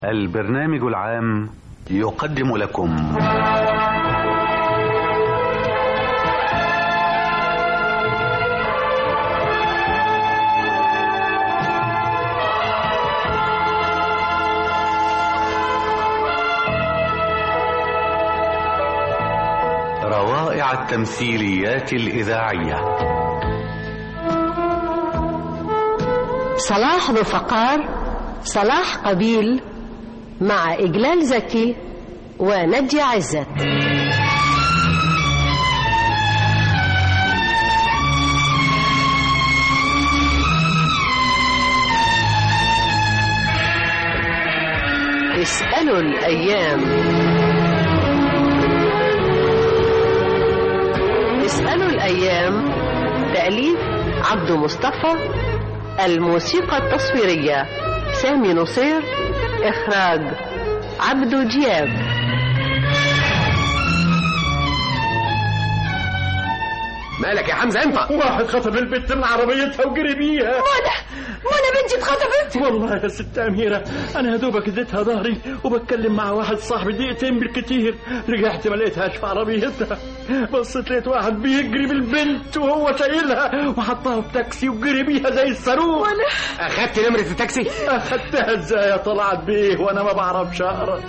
البرنامج العام يقدم لكم روائع التمثيليات الإذاعية صلاح ذو فقار صلاح قبيل مع إجلال زكي ونجية عزت اسألوا الأيام اسألوا الأيام تأليف عبد مصطفى الموسيقى التصويرية سامي نصير إخراج عبدو دياب مالك يا حمزه انت واحد خطف البت من عربيتها وجري بيها منى منى بنتي اتخطفت والله يا ست أميرة أنا يا دوبك اديتها ظهري وبتكلم مع واحد صاحبي دقيقتين بالكتير رجعت ما لقيتهاش في عربيتها بصيت لقيت واحد بيجري بالبنت وهو شايلها وحطها في تاكسي وجري بيها زي الصاروخ وانا اخدت نمره التاكسي أخدتها ازاي يا طلعت بيه وأنا ما بعرفش أقرا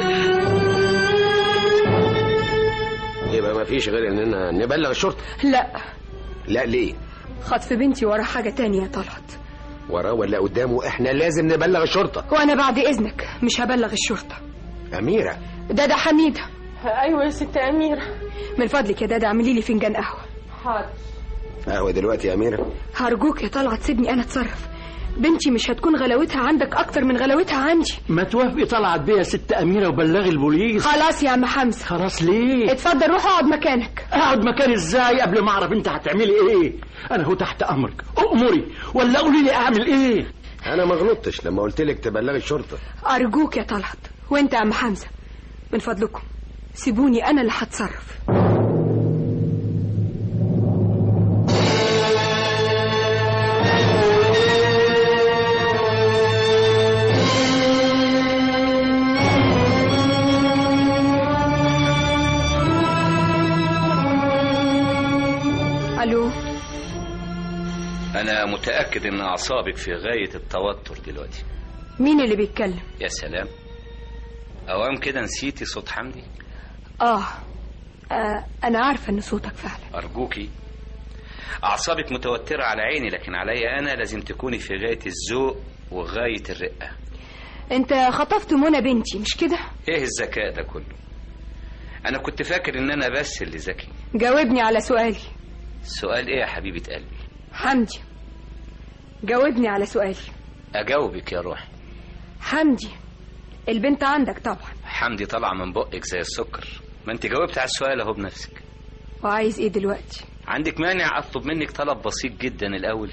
يبقى ما فيش غير اننا نبلغ الشرطه لا لا ليه خطف بنتي ورا حاجة تانية يا طلعت وراه ولا قدامه احنا لازم نبلغ الشرطه وانا بعد اذنك مش هبلغ الشرطة اميره دادا حميدة ايوه يا ست اميره من فضلك يا دادا اعملي لي فنجان قهوة حاضر قهوه دلوقتي يا اميره هرجوك يا طلعت سيبني انا اتصرف بنتي مش هتكون غلاوتها عندك اكتر من غلاوتها عندي ما توافقي طلعت بيها ست أميرة وبلغي البوليس خلاص يا عم حمزة خلاص ليه اتفضل روح اقعد مكانك اقعد مكان ازاي قبل ما اعرف انت هتعملي ايه انا هو تحت امرك امري ولا قولي لي اعمل ايه انا ما غلطتش لما قلت لك تبلغي الشرطه ارجوك يا طلعت وانت يا عم حمزة من فضلكم سيبوني انا اللي هتصرف الو أنا متأكد إن أعصابك في غاية التوتر دلوقتي مين اللي بيتكلم يا سلام أوام كده نسيتي صوت حمدي آه. اه انا عارفه ان صوتك فعلا أرجوكي أعصابك متوترة على عيني لكن عليا أنا لازم تكوني في غاية الذوق وغاية الرقة انت خطفت منى بنتي مش كده إيه الذكاء ده كله أنا كنت فاكر إن أنا بس اللي ذكي جاوبني على سؤالي السؤال إيه يا حبيبة قلبي حمدي جاوبني على سؤالي أجاوبك يا روحي حمدي البنت عندك طبعا حمدي طالعة من بقك زي السكر ما أنت جاوبت على السؤال أهو بنفسك وعايز ايه دلوقتي عندك مانع أطلب منك طلب بسيط جدا الأول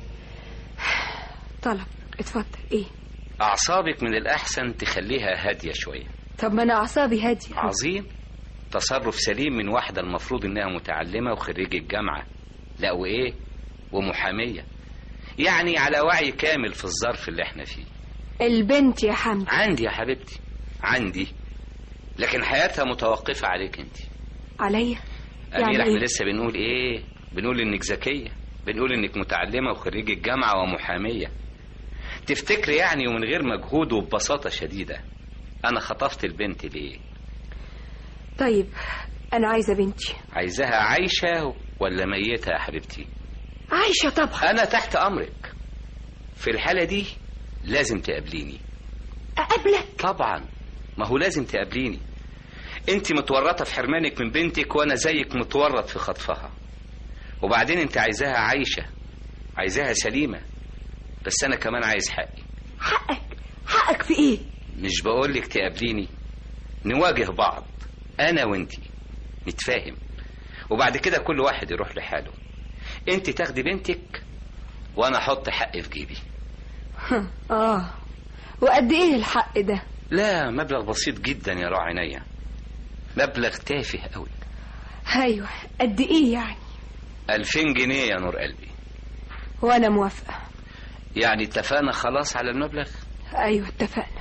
طلب اتفضل ايه أعصابك من الأحسن تخليها هادية شوية طب ما انا اعصابي هاديه عظيم تصرف سليم من واحدة المفروض إنها متعلمة وخريجة جامعة لا وإيه ومحامية يعني على وعي كامل في الظرف اللي احنا فيه البنت يا حمدي عندي يا حبيبتي عندي لكن حياتها متوقفة عليك انت عليا أمير يعني احنا إيه؟ لسه بنقول ايه بنقول انك ذكية بنقول انك متعلمة وخريجة جامعة ومحامية تفتكري يعني ومن غير مجهود وببساطة شديدة انا خطفت البنت ليه طيب انا عايزه بنتي عايزاها عايشة ولا ميتة يا حبيبتي عايشه طبعا انا تحت امرك في الحالة دي لازم تقابليني اقابلك طبعا ما هو لازم تقابليني انت متورطة في حرمانك من بنتك وانا زيك متورط في خطفها وبعدين انت عايزاها عايشة عايزاها سليمة بس انا كمان عايز حقي حقك حقك في ايه مش بقولك تقابليني نواجه بعض انا وانتي نتفاهم وبعد كده كل واحد يروح لحاله انت تاخدي بنتك وانا احط حقي في جيبي اه وقد ايه الحق ده لا مبلغ بسيط جدا يا راعي عينيا مبلغ تافه قوي ايوه قد ايه يعني ألفين جنيه يا نور قلبي وانا موافقه يعني اتفقنا خلاص على المبلغ ايوه اتفقنا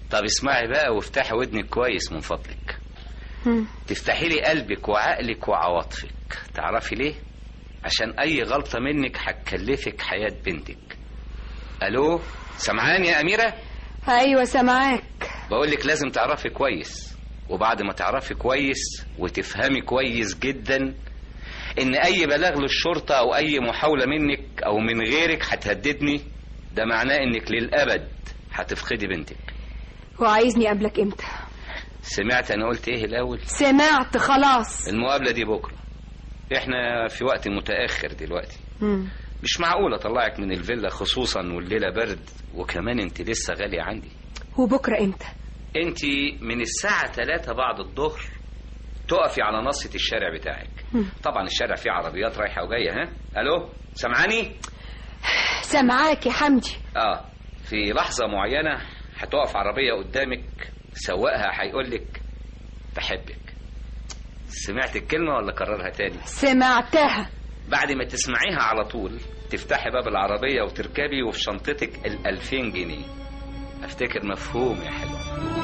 طب اسمعي بقى وافتحي ودنك كويس من فضلك مم. تفتحي لي قلبك وعقلك وعواطفك تعرفي ليه عشان اي غلطة منك هتكلفك حياة بنتك الو سمعاني يا اميرة ايوه سامعاك بقول لك لازم تعرفي كويس وبعد ما تعرفي كويس وتفهمي كويس جدا ان اي بلاغ للشرطة او اي محاولة منك او من غيرك هتهددني ده معناه انك للابد هتفقدي بنتك وعايزني اقابلك امتى سمعت انا قلت ايه الاول سمعت خلاص المقابلة دي بكرة احنا في وقت متأخر دلوقتي مم. مش معقول اطلعك من الفيلا خصوصا والليلة برد وكمان انت لسه غالية عندي وبكره امتى انت من الساعة 3 بعد الظهر تقفي على نصة الشارع بتاعك مم. طبعا الشارع فيه عربيات رايحة وجاية ها الو سامعاني سامعاك يا حمدي اه في لحظة معينة هتقف عربية قدامك سواقها هيقولك بحبك سمعت الكلمة ولا كررها تاني سمعتها بعد ما تسمعيها على طول تفتحي باب العربية وتركبي وفي شنطتك الألفين جنيه أفتكر مفهوم يا حلو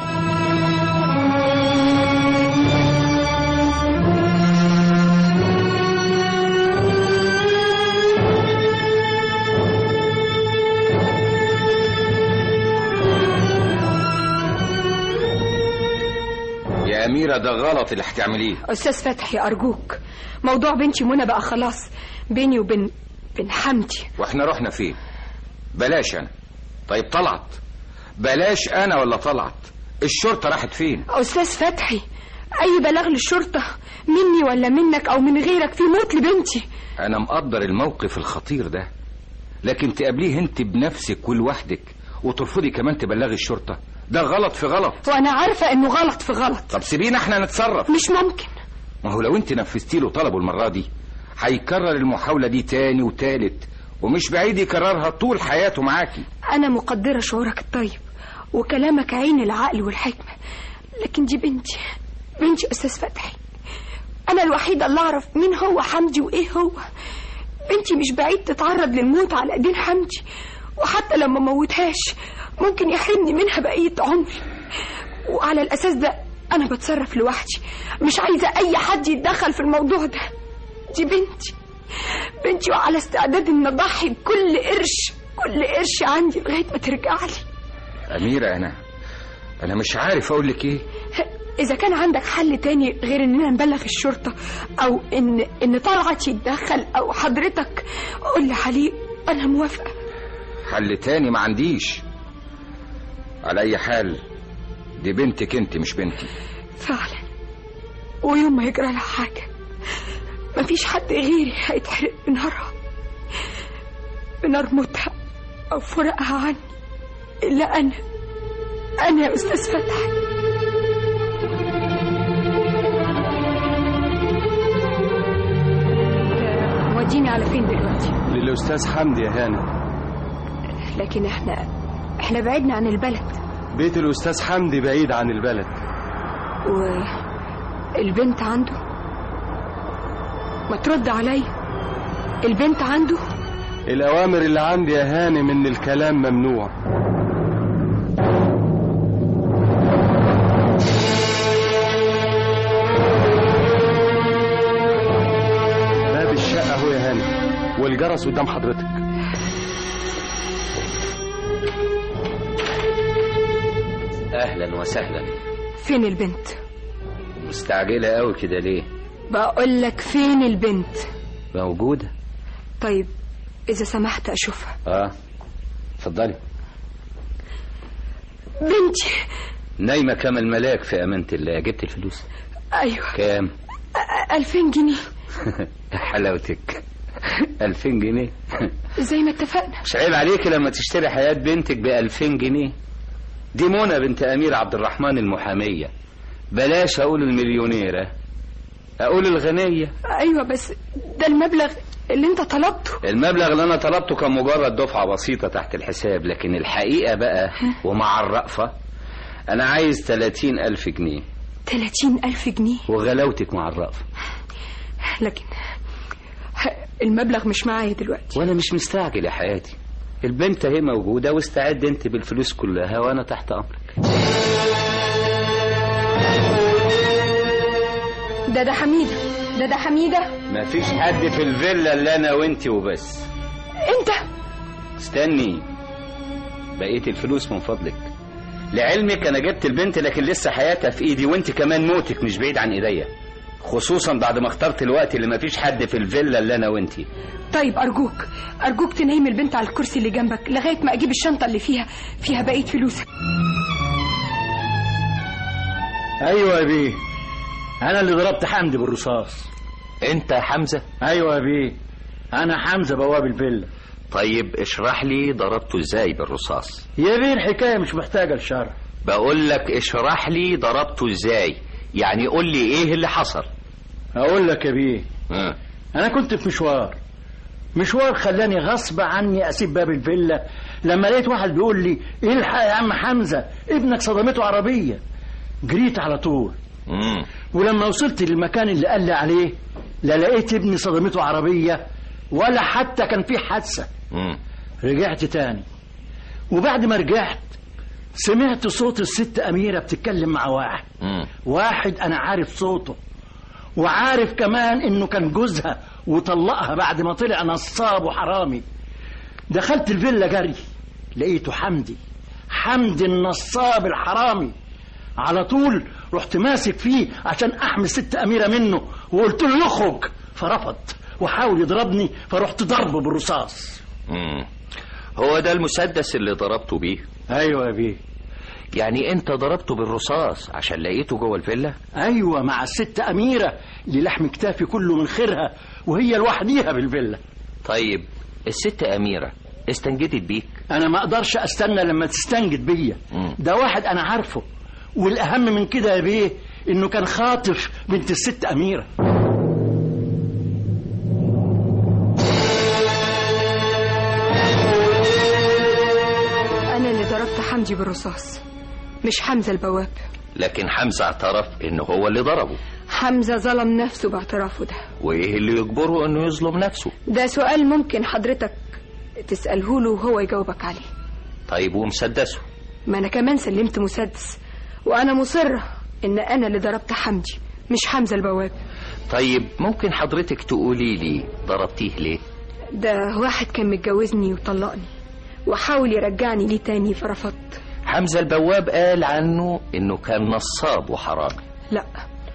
يا أميرة ده غلط اللي هتعمليه استاذ فتحي ارجوك موضوع بنتي منى بقى خلاص بيني وبين بين حمدي واحنا رحنا فين بلاش أنا طيب طلعت بلاش أنا ولا طلعت الشرطة راحت فين استاذ فتحي اي بلاغ للشرطه مني ولا منك او من غيرك في موت لبنتي أنا مقدر الموقف الخطير ده لكن تقابليه انت بنفسك ولوحدك وترفضي كمان تبلغي الشرطة ده غلط في غلط وانا عارفه انه غلط في غلط طب سيبينا احنا نتصرف مش ممكن ما هو لو انت نفذتي له طلبه المرة دي هيكرر المحاولة دي تاني وتالت ومش بعيد يكررها طول حياته معاكي انا مقدره شعورك الطيب وكلامك عين العقل والحكمه لكن دي بنتي بنتي استاذ فتحي انا الوحيده اللي اعرف مين هو حمدي وايه هو بنتي مش بعيد تتعرض للموت على ايدين حمدي وحتى لما موتهاش ممكن يحرمني منها بقيه عمري وعلى الاساس ده انا بتصرف لوحدي مش عايزه اي حد يتدخل في الموضوع ده دي بنتي بنتي وعلى استعداد ان اضحي بكل قرش كل قرش عندي لغايه ما ترجع لي أميرة أنا أنا مش عارف أقول لك إيه إذا كان عندك حل تاني غير إننا نبلغ الشرطة أو إن إن طلعت يتدخل أو حضرتك قول لي عليه أنا موافقة حل تاني ما عنديش على أي حال دي بنتك أنت مش بنتي فعلا ويوم ما يجرى لها حاجة مفيش حد غيري هيتحرق بنارها بنار موتها أو فراقها عني إلا أنا أنا يا أستاذ فتحي وديني على فين دلوقتي للأستاذ حمدي يا هاني لكن احنا احنا بعدنا عن البلد بيت الأستاذ حمدي بعيد عن البلد والبنت عنده ما ترد عليا البنت عنده الأوامر اللي عندي يا هانم إن الكلام ممنوع باب الشقة أهو يا هانم والجرس قدام حضرتك اهلا وسهلا فين البنت مستعجلة قوي كده ليه بقول لك فين البنت موجودة طيب اذا سمحت اشوفها اه اتفضلي بنتي نايمة كما الملاك في أمانة الله جبت الفلوس ايوه كام أ- ألفين جنيه حلاوتك ألفين جنيه زي ما اتفقنا مش عيب عليك لما تشتري حياة بنتك بألفين جنيه دي منى بنت أمير عبد الرحمن المحامية بلاش أقول المليونيرة أقول الغنية ايوه بس ده المبلغ اللي انت طلبته المبلغ اللي أنا طلبته كان مجرد دفعة بسيطة تحت الحساب لكن الحقيقة بقى ومع الرأفة أنا عايز 30 ألف جنيه تلاتين ألف جنيه وغلاوتك مع الرأفة لكن المبلغ مش معايا دلوقتي وأنا مش مستعجل يا حياتي البنت اهي موجودة واستعد أنت بالفلوس كلها وأنا تحت أمرك ده ده حميدة ده ده حميدة مفيش حد في الفيلا الا انا وانت وبس انت استني بقيت الفلوس من فضلك لعلمك انا جبت البنت لكن لسه حياتها في ايدي وانت كمان موتك مش بعيد عن ايديا خصوصا بعد ما اخترت الوقت اللي مفيش حد في الفيلا الا انا وانت طيب أرجوك أرجوك تنيم البنت على الكرسي اللي جنبك لغاية ما أجيب الشنطة اللي فيها فيها بقية فلوسك ايوه يا بيه انا اللي ضربت حمدي بالرصاص انت يا حمزة ايوه يا بيه انا حمزه بواب الفيلا طيب اشرح لي ضربته ازاي بالرصاص يا بيه الحكايه مش محتاجه لشرح بقول لك اشرح لي ضربته ازاي يعني قول لي ايه اللي حصل اقول لك يا بيه اه. انا كنت في مشوار مشوار خلاني غصب عني اسيب باب الفيلا لما لقيت واحد بيقول لي الحق يا عم حمزه ابنك صدمته عربيه جريت على طول مم. ولما وصلت للمكان اللي قال لي عليه لا لقيت ابني صدمته عربيه ولا حتى كان في حادثه مم. رجعت تاني وبعد ما رجعت سمعت صوت الست أميرة بتتكلم مع واحد مم. واحد أنا عارف صوته وعارف كمان إنه كان جوزها وطلقها بعد ما طلع نصاب وحرامي دخلت الفيلا جري لقيته حمدي حمدي النصاب الحرامي على طول رحت ماسك فيه عشان احمي ست اميره منه وقلت له يخرج فرفض وحاول يضربني فرحت ضربه بالرصاص مم. هو ده المسدس اللي ضربته بيه ايوه يا بيه يعني انت ضربته بالرصاص عشان لقيته جوه الفيلا ايوه مع الست اميره اللي لحم كتافي كله من خيرها وهي لوحديها بالفيلا طيب الست اميره استنجدت بيك انا ما اقدرش استنى لما تستنجد بيا مم. ده واحد انا عارفه والاهم من كده يا بيه انه كان خاطف بنت الست اميره أنا اللي ضربت حمدي بالرصاص مش حمزة البواب لكن حمزه اعترف انه هو اللي ضربه حمزة ظلم نفسه باعترافه ده وايه اللي يجبره انه يظلم نفسه ده سؤال ممكن حضرتك تسأله له وهو يجاوبك عليه طيب ومسدسه ما أنا كمان سلمت مسدس وأنا مصرة إن أنا اللي ضربت حمدي مش حمزة البواب طيب ممكن حضرتك تقولي لي ضربتيه ليه ده واحد كان متجوزني وطلقني وحاول يرجعني ليه تاني فرفضت حمزه البواب قال عنه انه كان نصاب وحرامي لا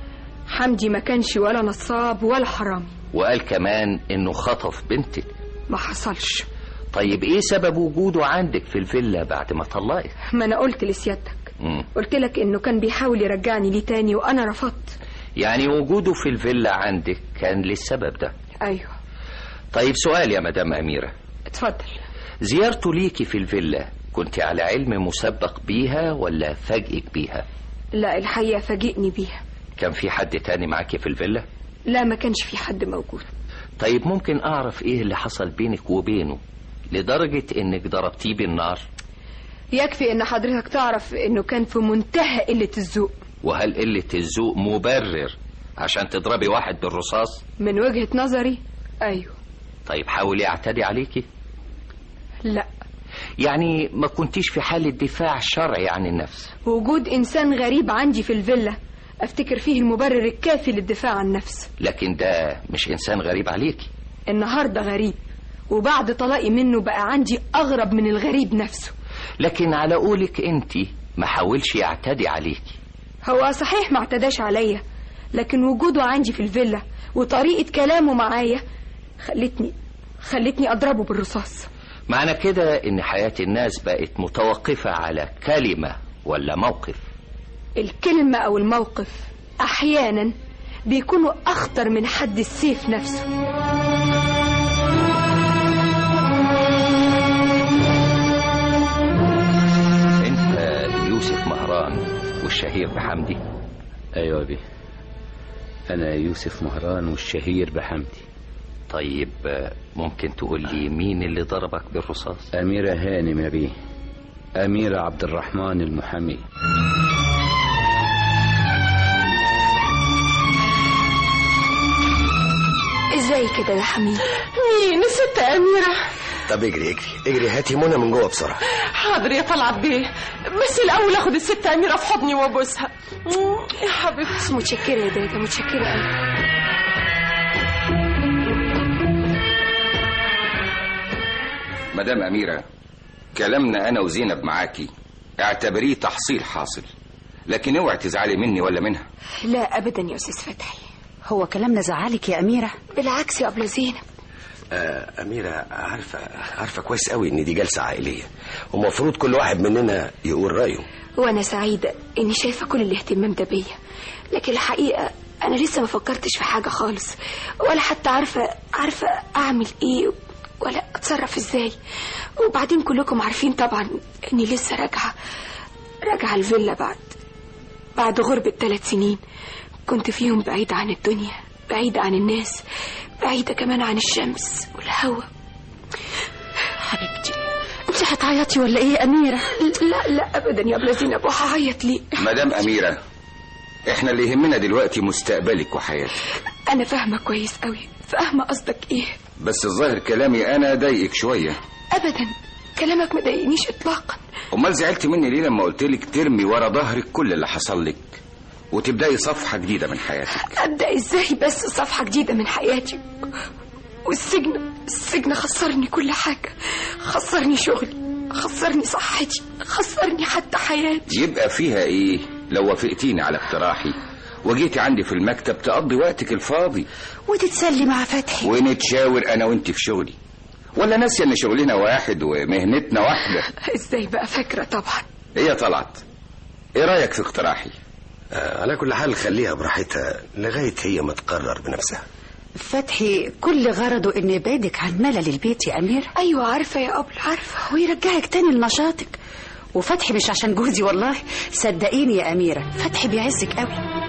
حمدي ما كانش ولا نصاب ولا حرامي وقال كمان انه خطف بنتك ما حصلش طيب ايه سبب وجوده عندك في الفيلا بعد ما طلقك ما أنا قلت لسيادتك مم. قلت لك إنه كان بيحاول يرجعني ليه تاني وأنا رفضت يعني وجوده في الفيلا عندك كان للسبب ده أيوه طيب سؤال يا مدام أميرة اتفضل زيارته ليكي في الفيلا كنت على علم مسبق بيها ولا فاجئك بيها لا الحقيقة فاجئني بيها كان في حد تاني معاكي في الفيلا لا ما كانش في حد موجود طيب ممكن أعرف إيه اللي حصل بينك وبينه لدرجة إنك ضربتيه بالنار يكفي إن حضرتك تعرف إنه كان في منتهى قلة الذوق وهل قلة الذوق مبرر عشان تضربي واحد بالرصاص من وجهة نظري أيوه طيب حاولي يعتدي عليكي لا يعني ما كنتيش في حالة دفاع شرعي عن النفس وجود إنسان غريب عندي في الفيلا أفتكر فيه المبرر الكافي للدفاع عن النفس لكن ده مش إنسان غريب عليكي النهاردة غريب وبعد طلاقي منه بقى عندي أغرب من الغريب نفسه لكن على قولك انت ما حاولش يعتدي عليكي هو صحيح ما اعتداش عليا لكن وجوده عندي في الفيلا وطريقة كلامه معايا خلتني خلتني أضربه بالرصاص معنى كده ان حياة الناس بقت متوقفة على كلمة ولا موقف الكلمة أو الموقف أحيانا بيكونوا أخطر من حد السيف نفسه انت يوسف مهران والشهير بحمدي ايوه بيه انا يوسف مهران والشهير بحمدي طيب آه، ممكن تقول لي مين اللي ضربك بالرصاص اميره هانم يا بيه اميره عبد الرحمن المحامي ازاي كده يا حميد مين الست أميرة طب اجري اجري اجري هاتي منى من جوه بسرعه حاضر يا طلعت بيه بس الاول اخد الست اميره في حضني وابوسها مم، يا حبيبتي متشكرة يا دادا متشكرة قوي مدام أميرة كلامنا أنا وزينب معاكي اعتبريه تحصيل حاصل لكن اوعي تزعلي مني ولا منها لا أبدا يا أستاذ فتحي هو كلامنا زعلك يا أميرة بالعكس يا أبلة زينب آه أميرة عارفة عارفة كويس قوي إن دي جلسة عائلية ومفروض كل واحد مننا يقول رأيه وأنا سعيدة إني شايفة كل الاهتمام ده بيا لكن الحقيقة أنا لسه ما فكرتش في حاجة خالص ولا حتى عارفة عارفة أعمل إيه ولا أتصرف إزاي وبعدين كلكم عارفين طبعا إني لسه راجعة راجعة الفيلا بعد بعد غربة ثلاث سنين كنت فيهم بعيدة عن الدنيا بعيدة عن الناس بعيدة كمان عن الشمس والهواء حبيبتي انت هتعيطي ولا ايه يا أميرة لا لا أبدا يا أبلة زينب وهعيط ليه مدام أميرة احنا اللي يهمنا دلوقتي مستقبلك وحياتك أنا فاهمة كويس قوي فاهمة قصدك إيه بس الظاهر كلامي أنا ضايقك شوية أبدا كلامك ما ضايقنيش إطلاقا أمال زعلت مني ليه لما قلتلك ترمي ورا ظهرك كل اللي حصل لك وتبدأي صفحة جديدة من حياتك أبدأ إزاي بس صفحة جديدة من حياتي والسجن السجن خسرني كل حاجة خسرني شغلي خسرني صحتي خسرني حتى حياتي يبقى فيها ايه لو وافقتيني على اقتراحي وجيتي عندي في المكتب تقضي وقتك الفاضي وتتسلي مع فتحي ونتشاور انا وانت في شغلي ولا ناسيه ان شغلنا واحد ومهنتنا واحده إزاي بقى فاكرة طبعا هي طلعت ايه رايك في اقتراحي آه على كل حال خليها براحتها لغاية هي ما تقرر بنفسها فتحي كل غرضه انه يبعدك عن ملل البيت يا أميرة أيوة عارفة يا أبل عارفة ويرجعك تاني لنشاطك وفتحي مش عشان جوزي والله صدقيني يا أميرة فتحي بيعزك قوي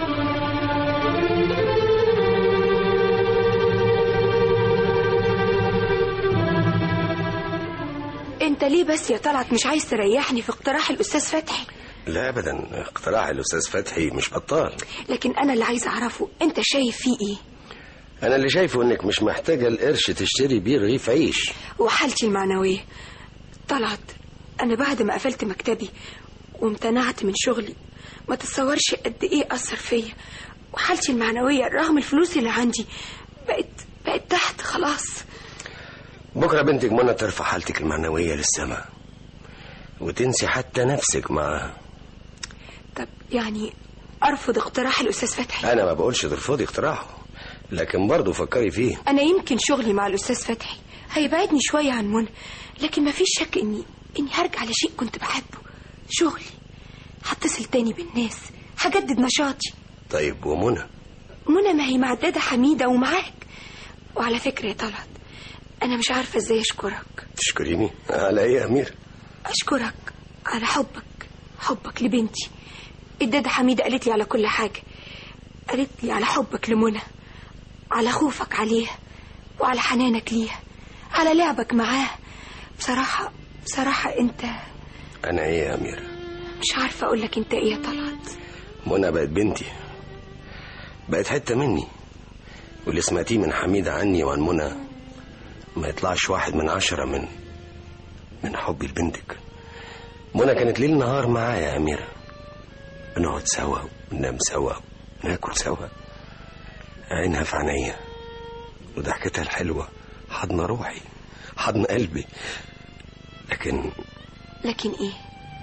أنت ليه بس يا طلعت مش عايز تريحني في اقتراح الأستاذ فتحي لا أبدا اقتراح الأستاذ فتحي مش بطال لكن أنا اللي عايز أعرفه أنت شايف فيه إيه أنا اللي شايفه إنك مش محتاجة القرش تشتري بيه رغيف عيش وحالتي المعنوية طلعت أنا بعد ما قفلت مكتبي وامتنعت من شغلي ما تتصورش قد إيه أثر فيا وحالتي المعنوية رغم الفلوس اللي عندي بقت بقت تحت خلاص بكرة بنتك منى ترفع حالتك المعنوية للسماء وتنسي حتى نفسك معاها طب يعني أرفض اقتراح الأستاذ فتحي أنا ما بقولش ترفضي اقتراحه لكن برضه فكري فيه أنا يمكن شغلي مع الأستاذ فتحي هيبعدني شوية عن منى لكن ما فيش شك إني إني هرجع لشيء كنت بحبه شغلي هتصل تاني بالناس هجدد نشاطي طيب ومنى منى ما هي مع الدادة حميدة ومعاك وعلى فكرة يا طلعت أنا مش عارفة إزاي أشكرك تشكريني على إيه يا أمير أشكرك على حبك حبك لبنتي الدادة حميدة قالت لي على كل حاجة قالت لي على حبك لمنى على خوفك عليها وعلى حنانك ليها على لعبك معاها بصراحة بصراحة أنت أنا إيه يا أمير مش عارفة أقول لك أنت إيه يا طلعت منى بقت بنتي بقت حتة مني واللي سمعتيه من حميدة عني وعن منى ما يطلعش واحد من عشرة من من حبي لبنتك منى كانت ليل نهار معايا يا أميرة بنقعد سوا وننام سوا وناكل سوا عينها في عينيا وضحكتها الحلوة حضن روحي حضن قلبي لكن لكن إيه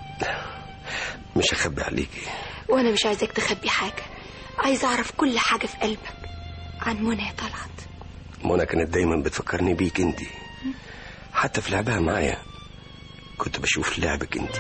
مش هخبي عليكي وأنا مش عايزاك تخبي حاجة عايزة أعرف كل حاجة في قلبك عن منى يا طلعت منى كانت دايما بتفكرني بيك انت حتى في لعبها معايا كنت بشوف لعبك انت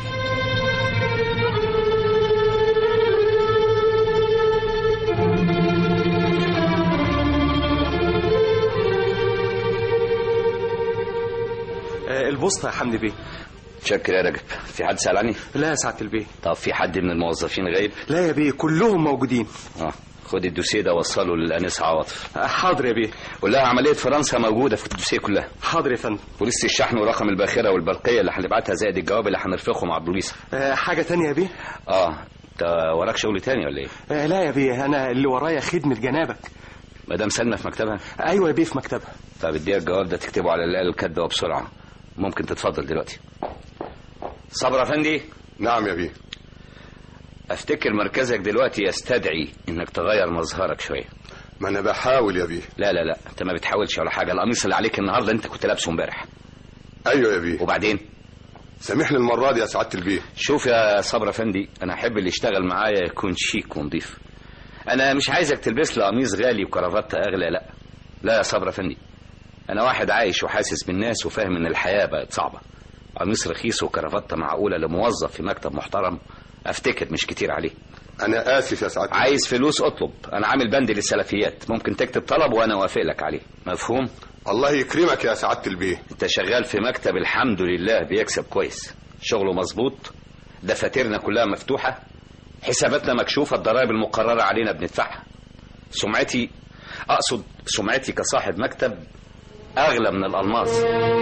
آه، البوسطة يا حمدي بيه شكر يا رجب في حد سأل عني لا يا سعادة البيه طب في حد من الموظفين غايب لا يا بيه كلهم موجودين اه خد الدوسيه ده وصله للانسه عواطف آه، حاضر يا بيه قول لها عمليه فرنسا موجوده في الدوسيه كلها حاضر يا فندم بوليس الشحن ورقم الباخره والبرقيه اللي هنبعتها زائد الجواب اللي هنرفقه مع البوليس آه، حاجة تانية يا بيه اه انت وراك شغل تاني ولا ايه آه، لا يا بيه أنا اللي ورايا خدمة جنابك مدام سلمى في مكتبها أيوة يا بيه في مكتبها طب اديها الجواب ده تكتبه على الآلة الكاتبه وبسرعه ممكن تتفضل دلوقتي صبر افندي نعم يا بيه افتكر مركزك دلوقتي يستدعي انك تغير مظهرك شويه ما انا بحاول يا بيه لا لا لا انت ما بتحاولش ولا حاجه القميص اللي عليك النهارده انت كنت لابسه امبارح ايوه يا بيه وبعدين سامحني المره دي يا سعاده البيه شوف يا صبر افندي انا احب اللي يشتغل معايا يكون شيك ونضيف انا مش عايزك تلبس لي قميص غالي وكرافته اغلى لا لا يا صبر افندي انا واحد عايش وحاسس بالناس وفاهم ان الحياه بقت صعبه قميص رخيص وكرافته معقوله لموظف في مكتب محترم افتكر مش كتير عليه انا اسف يا سعاده عايز فلوس اطلب انا عامل بند للسلفيات ممكن تكتب طلب وانا اوافق لك عليه مفهوم الله يكرمك يا سعاده البيه انت شغال في مكتب الحمد لله بيكسب كويس شغله مظبوط دفاترنا كلها مفتوحه حساباتنا مكشوفه الضرائب المقرره علينا بندفعها سمعتي اقصد سمعتي كصاحب مكتب اغلى من الالماس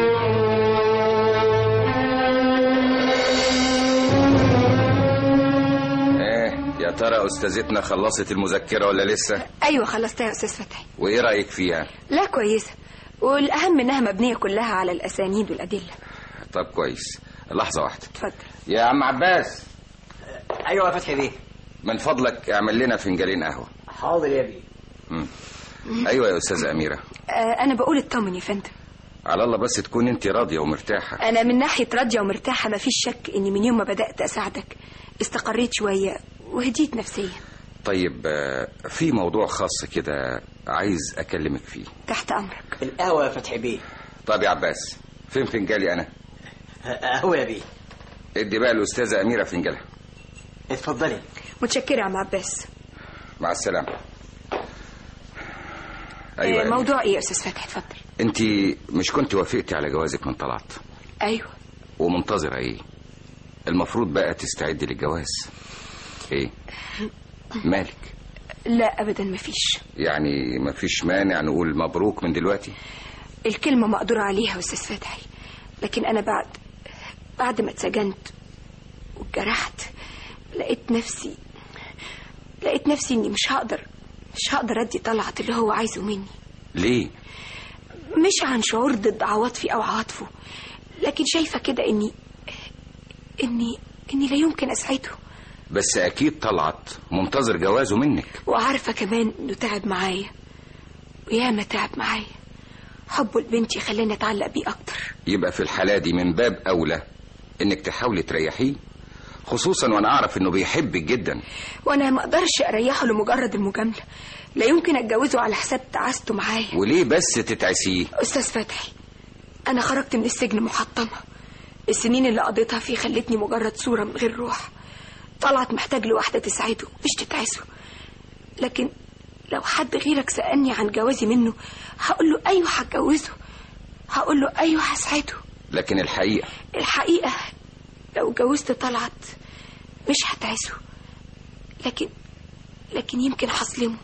ايه يا ترى استاذتنا خلصت المذكره ولا لسه ايوه خلصتها يا استاذ فتحي وايه رايك فيها لا كويسه والاهم انها مبنيه كلها على الاسانيد والادله طب كويس لحظه واحده اتفضل يا عم عباس ايوه يا فتحي بيه من فضلك اعمل لنا فنجانين قهوه حاضر يا بيه مم. ايوه يا استاذه اميره آه انا بقول اطمن يا فندم على الله بس تكون انت راضيه ومرتاحه انا من ناحيه راضيه ومرتاحه مفيش شك اني من يوم ما بدات اساعدك استقريت شويه وهديت نفسيا طيب آه، في موضوع خاص كده عايز اكلمك فيه تحت امرك القهوه يا فتحي بيه طب يا عباس فين فنجالي انا قهوه يا بيه ادي بقى الاستاذه اميره فنجالها اتفضلي متشكره يا عم عباس مع السلامه آه ايوه يا موضوع ايه يا استاذ فتحي اتفضل انت مش كنت وافقتي على جوازك من طلعت ايوه ومنتظره ايه المفروض بقى تستعدي للجواز ايه مالك لا ابدا مفيش يعني مفيش مانع نقول مبروك من دلوقتي الكلمه مقدور عليها يا استاذ فتحي لكن انا بعد بعد ما اتسجنت واتجرحت لقيت نفسي لقيت نفسي اني مش هقدر مش هقدر ادي طلعت اللي هو عايزه مني ليه مش عن شعور ضد عواطفي او عواطفه لكن شايفه كده اني اني اني لا يمكن اسعده بس اكيد طلعت منتظر جوازه منك وعارفه كمان انه تعب معايا وياما تعب معايا حبه لبنتي خلاني اتعلق بيه اكتر يبقى في الحالة دي من باب أولى إنك تحاولي تريحيه خصوصا وأنا أعرف إنه بيحبك جدا وانا ما اقدرش اريحه لمجرد المجامله لا يمكن اتجوزه على حساب تعاسته معايا وليه بس تتعسيه استاذ فتحي انا خرجت من السجن محطمه السنين اللي قضيتها فيه خلتني مجرد صوره من غير روح طلعت محتاج لواحده تساعده مش تتعسه لكن لو حد غيرك سالني عن جوازي منه هقول له ايوه هتجوزه هقول له ايوه هساعده لكن الحقيقة الحقيقه لو جوزت طلعت مش هتعسه لكن لكن يمكن هظلمه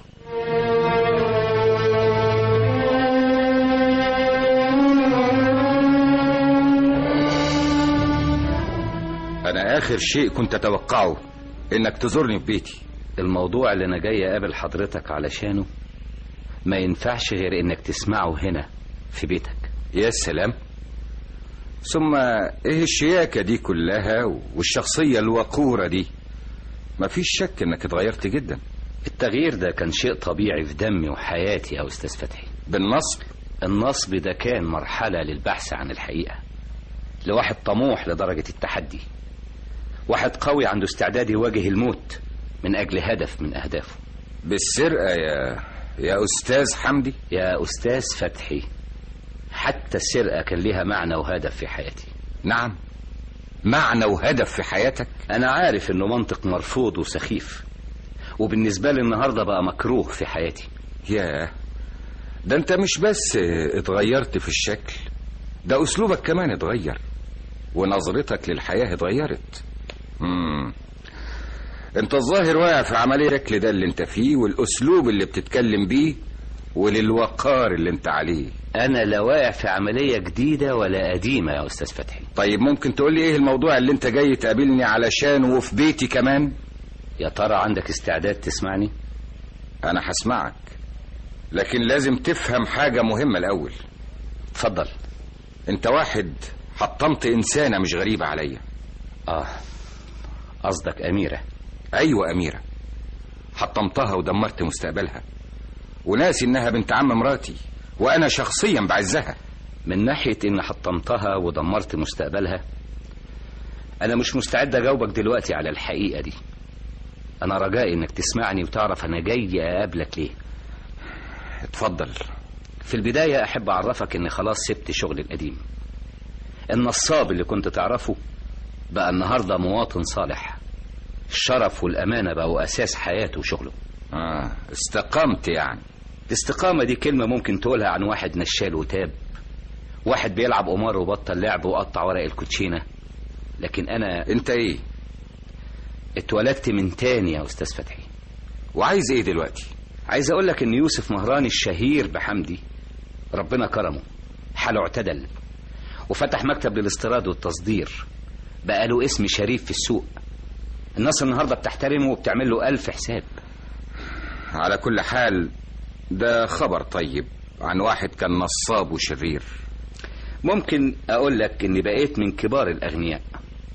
أنا آخر شيء كنت أتوقعه إنك تزورني في بيتي الموضوع اللي انا جاي اقابل حضرتك علشانه ما ينفعش غير انك تسمعه هنا في بيتك يا سلام ثم إيه الشياكة دي كلها والشخصية الوقورة دي مفيش شك إنك اتغيرت جدا التغيير ده كان شيء طبيعي في دمي وحياتي يا استاذ فتحي بالنصب النصب ده كان مرحلة للبحث عن الحقيقة لواحد طموح لدرجة التحدي واحد قوي عنده استعداد يواجه الموت من أجل هدف من أهدافه بالسرقة يا يا أستاذ حمدي يا أستاذ فتحي حتى السرقة كان ليها معنى وهدف في حياتي نعم معنى وهدف في حياتك أنا عارف إنه منطق مرفوض وسخيف وبالنسبة لي النهاردة بقى مكروه في حياتي ياه ده انت مش بس اتغيرت في الشكل ده اسلوبك كمان اتغير ونظرتك للحياة اتغيرت مم. انت الظاهر واقع في عملية الشكل ده اللي انت فيه والاسلوب اللي بتتكلم بيه وللوقار اللي انت عليه أنا لا واقع في عملية جديدة ولا قديمة يا أستاذ فتحي طيب ممكن تقول لي ايه الموضوع اللي انت جاي تقابلني علشانه وفي بيتي كمان يا ترى عندك استعداد تسمعني انا هسمعك لكن لازم تفهم حاجة مهمة الاول اتفضل انت واحد حطمت انسانه مش غريبه عليا اه قصدك اميره ايوه اميره حطمتها ودمرت مستقبلها وناسي انها بنت عم مراتي وانا شخصيا بعزها من ناحيه ان حطمتها ودمرت مستقبلها انا مش مستعد اجاوبك دلوقتي على الحقيقه دي انا رجائي انك تسمعني وتعرف انا جاي اقابلك ليه اتفضل في البدايه احب اعرفك اني خلاص سبت شغلي القديم النصاب اللي كنت تعرفه بقى النهارده مواطن صالح الشرف والامانه بقوا اساس حياته وشغله اه استقمت يعني الاستقامه دي كلمه ممكن تقولها عن واحد نشال وتاب واحد بيلعب قمار وبطل لعب وقطع ورق الكوتشينه لكن انا انت ايه اتولدت من تاني يا استاذ فتحي وعايز ايه دلوقتي عايز اقول لك ان يوسف مهراني الشهير بحمدي ربنا كرمه حاله اعتدل وفتح مكتب للاستيراد والتصدير بقى له اسم شريف في السوق الناس النهارده بتحترمه وبتعمل له ألف حساب على كل حال ده خبر طيب عن واحد كان نصاب وشرير ممكن اقول لك اني بقيت من كبار الاغنياء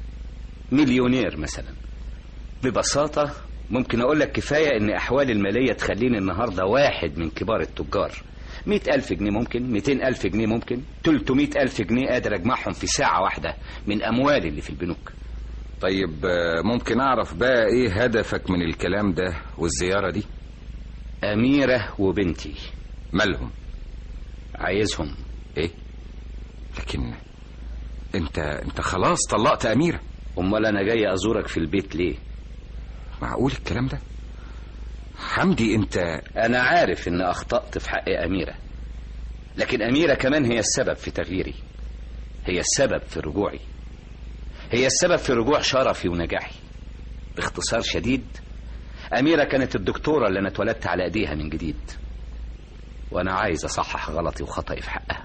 مليونير مثلا ببساطة ممكن اقول لك كفاية ان احوالي المالية تخليني النهاردة واحد من كبار التجار مئة ألف جنيه ممكن مئتين ألف جنيه ممكن تلتمائة ألف جنيه قادر أجمعهم في ساعة واحدة من أموالي اللي في البنوك طيب آه، ممكن اعرف بقى ايه هدفك من الكلام ده والزيارة دي أميرة وبنتي مالهم عايزهم ايه لكن انت انت خلاص طلقت اميرة أمال أنا جاي أزورك في البيت ليه معقول الكلام ده حمدي انت أنا عارف إن أخطأت في حق أميرة لكن أميرة كمان هي السبب في تغييري هي السبب في رجوعي هي السبب في رجوع شرفي ونجاحي باختصار شديد أميرة كانت الدكتورة اللي أنا اتولدت على أيديها من جديد وأنا عايز أصحح غلطي وخطئي في حقها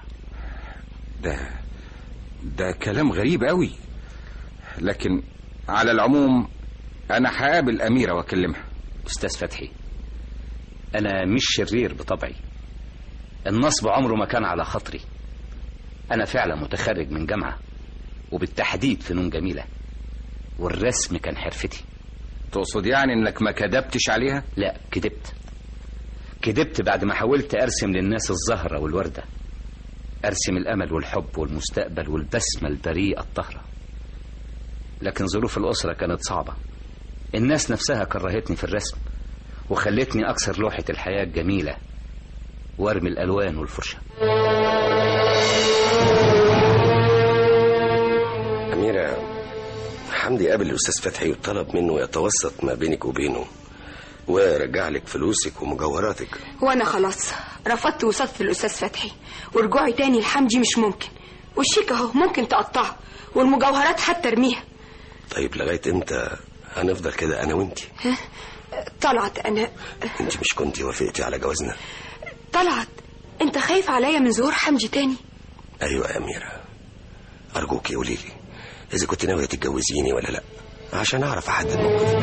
ده ده كلام غريب قوي لكن على العموم انا هقابل اميرة واكلمها أستاذ فتحي أنا مش شرير بطبعي النصب عمره ما كان على خاطري أنا فعلا متخرج من جامعة وبالتحديد فنون جميلة والرسم كان حرفتي تقصد يعني انك ما كدبتش عليها لا كدبت كدبت بعد ما حاولت أرسم للناس الزهرة والوردة أرسم الأمل والحب والمستقبل والبسمة البريئة الطاهرة لكن ظروف الأسرة كانت صعبة الناس نفسها كرهتني في الرسم وخلتني أكسر لوحة الحياة الجميلة وارمي الألوان والفرشة أميرة حمدي قابل الأستاذ فتحي وطلب منه يتوسط ما بينك وبينه ويرجع لك فلوسك ومجوهراتك وانا خلاص رفضت وصلت الاستاذ فتحي ورجوعي تاني لحمدي مش ممكن والشيك اهو ممكن تقطعه والمجوهرات حتى ارميها طيب لغاية امتى هنفضل كده أنا وأنتي ها؟ طلعت انا أنت مش كنتي وافقتي على جوازنا طلعت انت خايف عليا من ظهور حمدي تاني أيوة يا أميرة أرجوكي قولي لي إذا كنت ناوية تتجوزيني ولا لأ عشان أعرف أحدد موقفي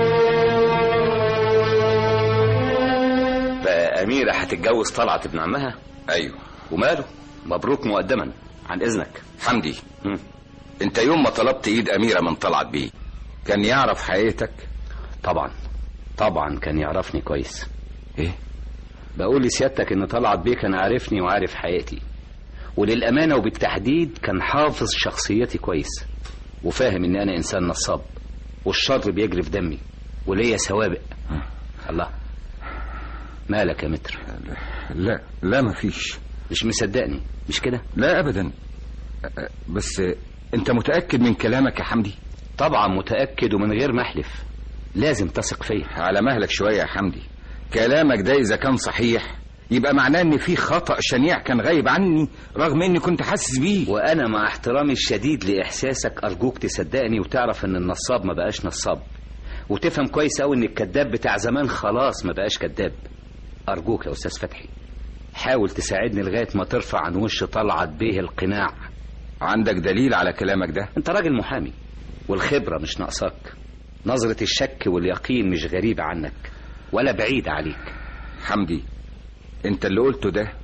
بقى أميرة هتتجوز طلعت ابن عمها ايوه وماله مبروك مقدما عن إذنك حمدي مم. انت يوم ما طلبت ايد اميرة من طلعت بيه كان يعرف حقيقتك طبعا طبعا كان يعرفني كويس ايه بقول لسيادتك ان طلعت بيه كان عارفني وعارف حقيقتي وللأمانة وبالتحديد كان حافظ شخصيتي كويس وفاهم ان انا انسان نصاب والشر بيجري في دمي وليا سوابق الله مالك يا متر لا لا مفيش مش مصدقني مش كده لا ابدا أ- بس انت متأكد من كلامك يا حمدي طبعا متأكد ومن غير ما احلف لازم تثق فيا على مهلك شوية يا حمدي كلامك ده اذا كان صحيح يبقى معناه ان في خطأ شنيع كان غايب عني رغم اني كنت حاسس بيه وانا مع احترامي الشديد لاحساسك ارجوك تصدقني وتعرف ان النصاب ما بقاش نصاب وتفهم كويس قوي ان الكذاب بتاع زمان خلاص ما بقاش كذاب ارجوك يا استاذ فتحي حاول تساعدني لغايه ما ترفع عن وش طلعت بيه القناع عندك دليل على كلامك ده انت راجل محامي والخبره مش ناقصاك نظره الشك واليقين مش غريبه عنك ولا بعيده عليك حمدي انت اللي قلته ده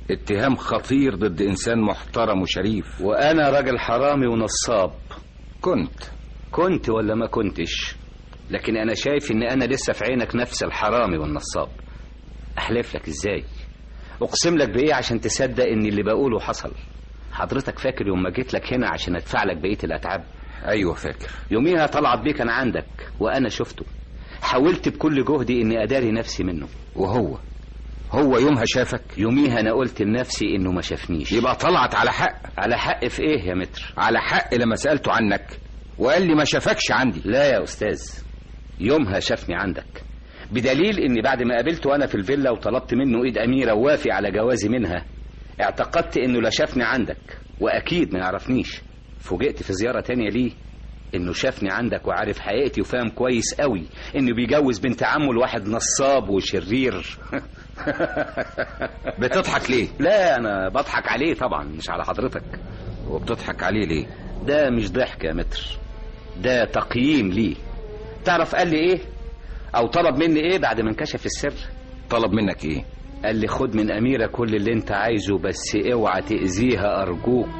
اتهام خطير ضد انسان محترم وشريف وانا راجل حرامي ونصاب كنت كنت ولا ما كنتش لكن انا شايف ان انا لسه في عينك نفس الحرامي والنصاب احلف لك ازاي اقسم لك بايه عشان تصدق ان اللي بقوله حصل حضرتك فاكر يوم ما جيت لك هنا عشان ادفع لك بقيه الاتعاب ايوه فاكر يوميها طلعت بيه كان عندك وانا شفته حاولت بكل جهدي اني اداري نفسي منه وهو هو يومها شافك يوميها انا قلت لنفسي انه ما شافنيش يبقى طلعت على حق على حق في ايه يا متر على حق لما سالته عنك وقال لي ما شافكش عندي لا يا استاذ يومها شافني عندك بدليل اني بعد ما قابلته انا في الفيلا وطلبت منه ايد اميره ووافي على جوازي منها اعتقدت انه لا شافني عندك واكيد ما يعرفنيش فوجئت في زياره تانية ليه انه شافني عندك وعارف حقيقتي وفاهم كويس قوي انه بيجوز بنت عمه لواحد نصاب وشرير بتضحك ليه لا انا بضحك عليه طبعا مش على حضرتك وبتضحك عليه ليه ده مش ضحك يا متر ده تقييم ليه تعرف قال لي ايه او طلب مني ايه بعد ما انكشف السر طلب منك ايه قال لي خد من أميرة كل اللي انت عايزه بس اوعى تأذيها أرجوك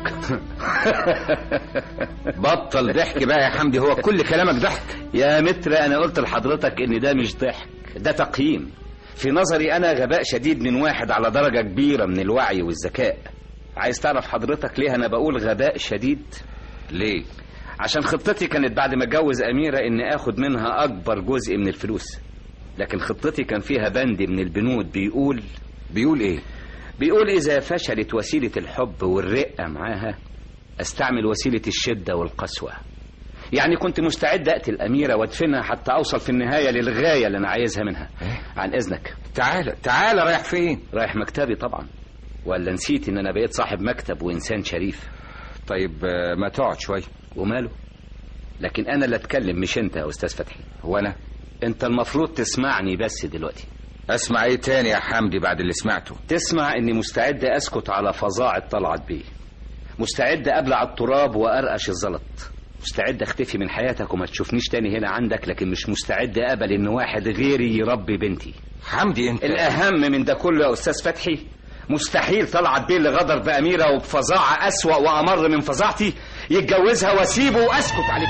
بطل ضحك بقى يا حمدي هو كل كلامك ضحك يا متر أنا قلت لحضرتك إن ده مش ضحك ده تقييم في نظري أنا غباء شديد من واحد على درجة كبيرة من الوعي والذكاء عايز تعرف حضرتك ليه أنا بقول غباء شديد ليه عشان خطتي كانت بعد ما اتجوز أميرة إني آخد منها أكبر جزء من الفلوس لكن خطتي كان فيها بند من البنود بيقول بيقول ايه بيقول اذا فشلت وسيله الحب والرقه معاها استعمل وسيله الشده والقسوه يعني كنت مستعد اقتل اميره وادفنها حتى اوصل في النهايه للغايه اللي انا عايزها منها عن اذنك تعال تعال رايح فين رايح مكتبي طبعا ولا نسيت ان انا بقيت صاحب مكتب وانسان شريف طيب ما تقعد شويه وماله لكن انا اللي اتكلم مش انت يا استاذ فتحي وانا انت المفروض تسمعني بس دلوقتي اسمع ايه تاني يا حمدي بعد اللي سمعته تسمع اني مستعد اسكت على فظاعة طلعت بيه مستعد ابلع التراب وارقش الزلط مستعد اختفي من حياتك وما تشوفنيش تاني هنا عندك لكن مش مستعد اقبل ان واحد غيري يربي بنتي حمدي انت الاهم من ده كله يا استاذ فتحي مستحيل طلعت بيه اللي غدر باميره وبفظاعه اسوا وامر من فظاعتي يتجوزها واسيبه واسكت عليه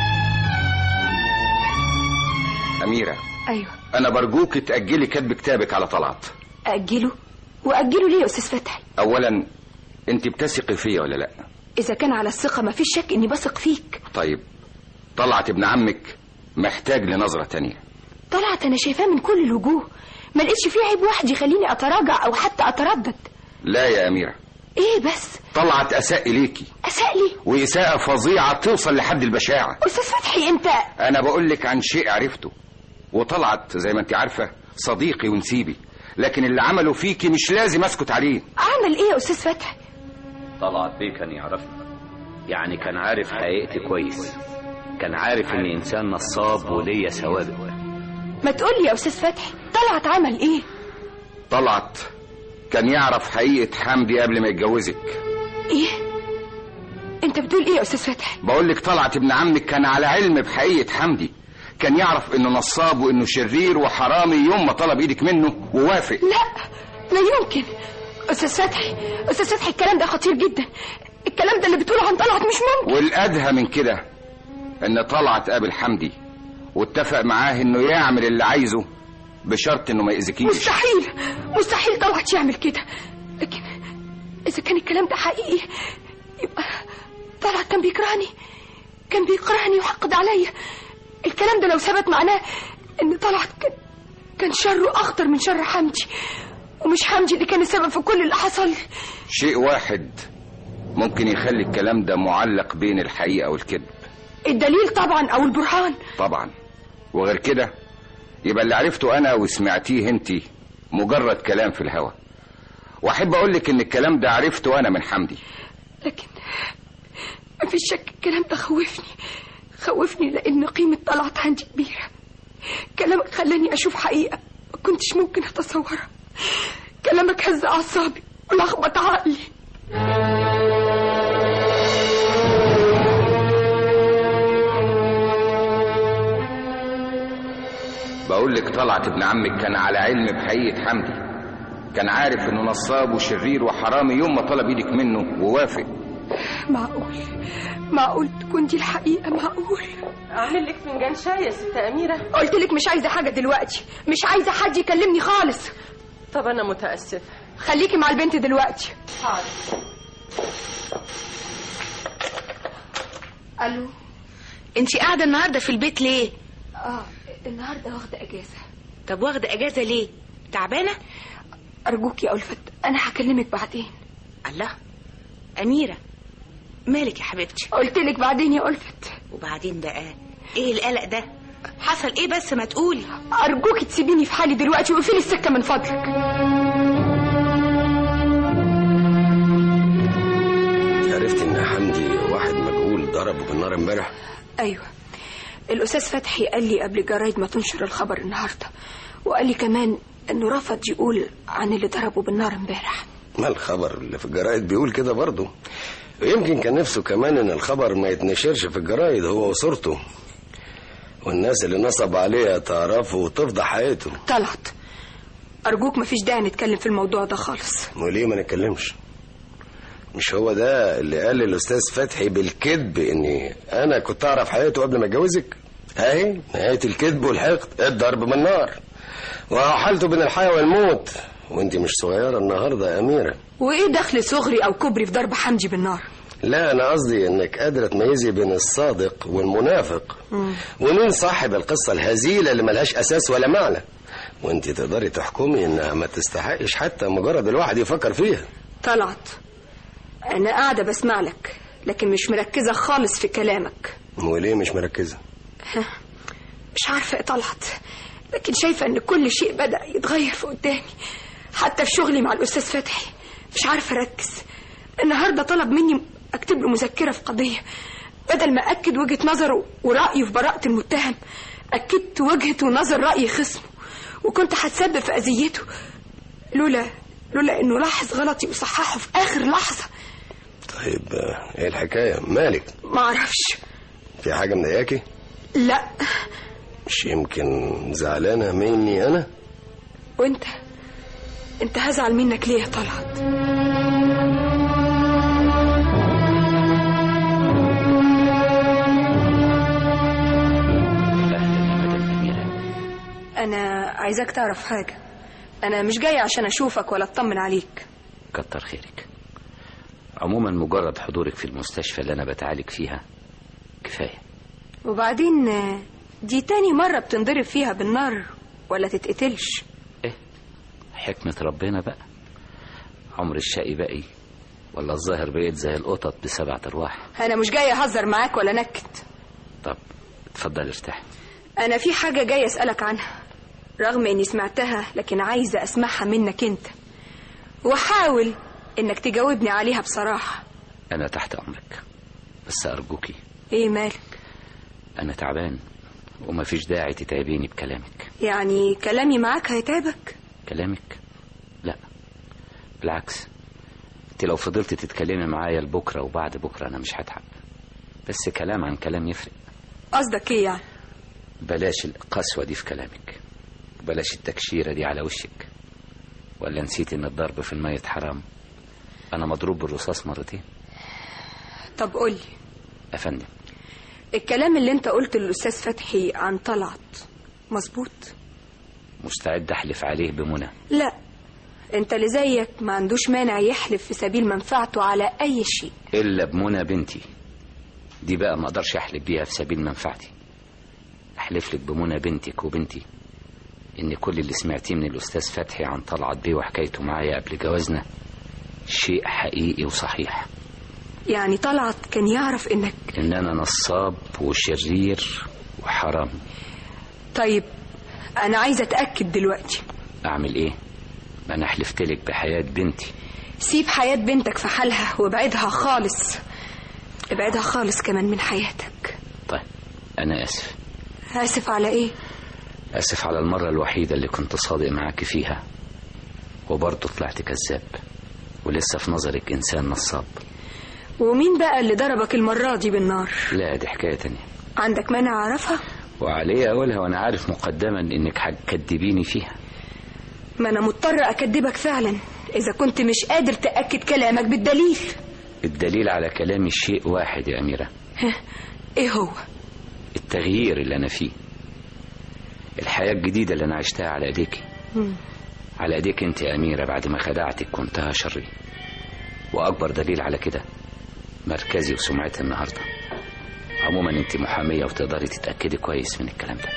اميره ايوه انا برجوك تاجلي كتب كتابك على طلعت اجله واجله ليه يا استاذ فتحي اولا انت بتثقي فيا ولا لا اذا كان على الثقه مفيش شك اني بثق فيك طيب طلعت ابن عمك محتاج لنظره تانية طلعت انا شايفاه من كل الوجوه ما لقيتش فيه عيب واحد يخليني اتراجع او حتى اتردد لا يا اميره ايه بس طلعت اساء اليكي اساء لي واساءه فظيعه توصل لحد البشاعه استاذ فتحي انت انا بقول لك عن شيء عرفته وطلعت زي ما انت عارفه صديقي ونسيبي لكن اللي عمله فيكي مش لازم اسكت عليه عمل ايه يا استاذ فتحي طلعت بيه كان يعرفني يعني كان عارف حقيقتي كويس كان عارف اني انسان نصاب وليا سوابق ما تقول لي يا استاذ فتحي طلعت عمل ايه طلعت كان يعرف حقيقه حمدي قبل ما يتجوزك ايه انت بتقول ايه يا استاذ فتحي بقول لك طلعت ابن عمك كان على علم بحقيقه حمدي كان يعرف انه نصاب وانه شرير وحرامي يوم ما طلب ايدك منه ووافق لا لا يمكن استاذ فتحي استاذ فتحي الكلام ده خطير جدا الكلام ده اللي بتقوله عن طلعت مش ممكن والادهى من كده ان طلعت قابل حمدي واتفق معاه انه يعمل اللي عايزه بشرط انه ما يأذيكيش مستحيل مستحيل طلعت يعمل كده لكن اذا كان الكلام ده حقيقي يبقى طلعت كان بيكرهني كان بيكرهني ويحقد عليا الكلام ده لو ثبت معناه ان طلعت كان كان شره اخطر من شر حمدي ومش حمدي اللي كان السبب في كل اللي حصل شيء واحد ممكن يخلي الكلام ده معلق بين الحقيقة والكذب الدليل طبعا او البرهان طبعا وغير كده يبقى اللي عرفته انا وسمعتيه انت مجرد كلام في الهوا واحب اقول لك ان الكلام ده عرفته انا من حمدي لكن مفيش شك الكلام ده خوفني خوفني لان قيمة طلعت عندي كبيرة كلامك خلاني اشوف حقيقة ما كنتش ممكن اتصورها كلامك هز اعصابي ولخبط عقلي بقول لك طلعت ابن عمك كان على علم بحقيقة حمدي كان عارف انه نصاب وشرير وحرامي يوم ما طلب ايدك منه ووافق معقول معقول تكون دي الحقيقة معقول اعمل لك فنجان شاي يا ست اميره قلت لك مش عايزة حاجة دلوقتي مش عايزة حد يكلمني خالص طب انا متاسفه خليكي مع البنت دلوقتي حاضر الو انت قاعده النهارده في البيت ليه اه النهارده واخدة اجازة طب واخده اجازه ليه تعبانه ارجوك يا ألفت انا هكلمك بعدين الله اميره مالك يا حبيبتي قلت لك بعدين يا ألفت وبعدين بقى ايه القلق ده حصل ايه بس ما تقولي ارجوك تسيبيني في حالي دلوقتي وقفلي السكة من فضلك عرفت ان حمدي واحد مجهول ضربه بالنار امبارح ايوه الاستاذ فتحي قال لي قبل جرايد ما تنشر الخبر النهارده وقال لي كمان انه رفض يقول عن اللي ضربه بالنار امبارح ما الخبر اللي في الجرايد بيقول كده برضه ويمكن كان نفسه كمان ان الخبر ما يتنشرش في الجرايد هو وصورته والناس اللي نصب عليها تعرفه وتفضح حياته طلعت ارجوك مفيش داعي نتكلم في الموضوع ده خالص وليه ما نتكلمش مش هو ده اللي قال للاستاذ فتحي بالكذب اني انا كنت اعرف حياته قبل ما اتجوزك اهي نهايه الكذب والحقد الضرب بالنار وهو حالته بين الحياه والموت وانت مش صغيره النهارده يا اميره وايه دخل صغري او كبري في ضرب حمدي بالنار لا انا قصدي انك قادره تميزي بين الصادق والمنافق ومين صاحب القصه الهزيله اللي ملهاش اساس ولا معنى وانت تقدري تحكمي انها ما تستحقش حتى مجرد الواحد يفكر فيها طلعت انا قاعده بسمع لك لكن مش مركزه خالص في كلامك وليه مش مركزه مش عارفه ايه طلعت لكن شايفه ان كل شيء بدا يتغير في قدامي حتى في شغلي مع الاستاذ فتحي مش عارفه اركز النهارده طلب مني اكتب له مذكره في قضيه بدل ما اكد وجهه نظره ورايه في براءه المتهم اكدت وجهه ونظر راي خصمه وكنت هتسبب في اذيته لولا لولا انه لاحظ غلطي وصححه في اخر لحظه طيب آه، ايه الحكايه مالك ما اعرفش في حاجه مضايقاكي لا مش يمكن زعلانه مني انا وانت انت هزعل منك ليه يا طلعت انا عايزاك تعرف حاجه انا مش جايه عشان اشوفك ولا اطمن عليك كتر خيرك عموما مجرد حضورك في المستشفى اللي انا بتعالج فيها كفايه وبعدين آه، دي تاني مره بتنضرب فيها بالنار ولا تتقتلش حكمة ربنا بقى عمر الشقي باقي ولا الظاهر بقيت زي القطط بسبعة ارواح انا مش جايه اهزر معاك ولا نكت طب اتفضل ارتاح انا في حاجه جايه اسالك عنها رغم اني سمعتها لكن عايزه اسمعها منك انت وحاول انك تجاوبني عليها بصراحه انا تحت امرك بس ارجوكي ايه مالك انا تعبان ومفيش داعي تتعبيني بكلامك يعني كلامي معاك هيتعبك كلامك لا بالعكس انت لو فضلت تتكلمي معايا لبكره وبعد بكره انا مش هتعب بس كلام عن كلام يفرق قصدك ايه يعني بلاش القسوة دي في كلامك بلاش التكشيرة دي على وشك ولا نسيت ان الضرب في الميت حرام انا مضروب بالرصاص مرتين طب قولي افندم الكلام اللي انت قلته للاستاذ فتحي عن طلعت مظبوط مستعد احلف عليه بمنى لا انت اللي زيك ما عندوش مانع يحلف في سبيل منفعته على اي شيء الا بمنى بنتي دي بقى ما اقدرش احلف بيها في سبيل منفعتي احلف لك بمنى بنتك وبنتي ان كل اللي سمعتيه من الاستاذ فتحي عن طلعت بيه وحكايته معايا قبل جوازنا شيء حقيقي وصحيح يعني طلعت كان يعرف انك ان انا نصاب وشرير وحرامي طيب انا عايزه اتاكد دلوقتي اعمل ايه ما انا حلفت لك بحياه بنتي سيب حياه بنتك في حالها وابعدها خالص ابعدها خالص كمان من حياتك طيب انا اسف اسف على ايه اسف على المره الوحيده اللي كنت صادق معاك فيها وبرضه طلعت كذاب ولسه في نظرك انسان نصاب ومين بقى اللي ضربك المره دي بالنار لا دي حكايه تانية عندك مانع اعرفها وعليه اقولها وانا عارف مقدما انك هتكدبيني فيها ما أنا مضطرة أكدبك فعلا إذا كنت مش قادر تأكد كلامك بالدليل الدليل على كلامي شيء واحد يا أميرة ها، إيه هو التغيير اللي أنا فيه الحياة الجديدة اللي أنا عشتها على إيديكي مم. على إيديك أنت يا أميرة بعد ما خدعتك كنتها شري وأكبر دليل على كده مركزي وسمعتي النهاردة عموما أنت محامية وتقدري تتأكدي كويس من الكلام ده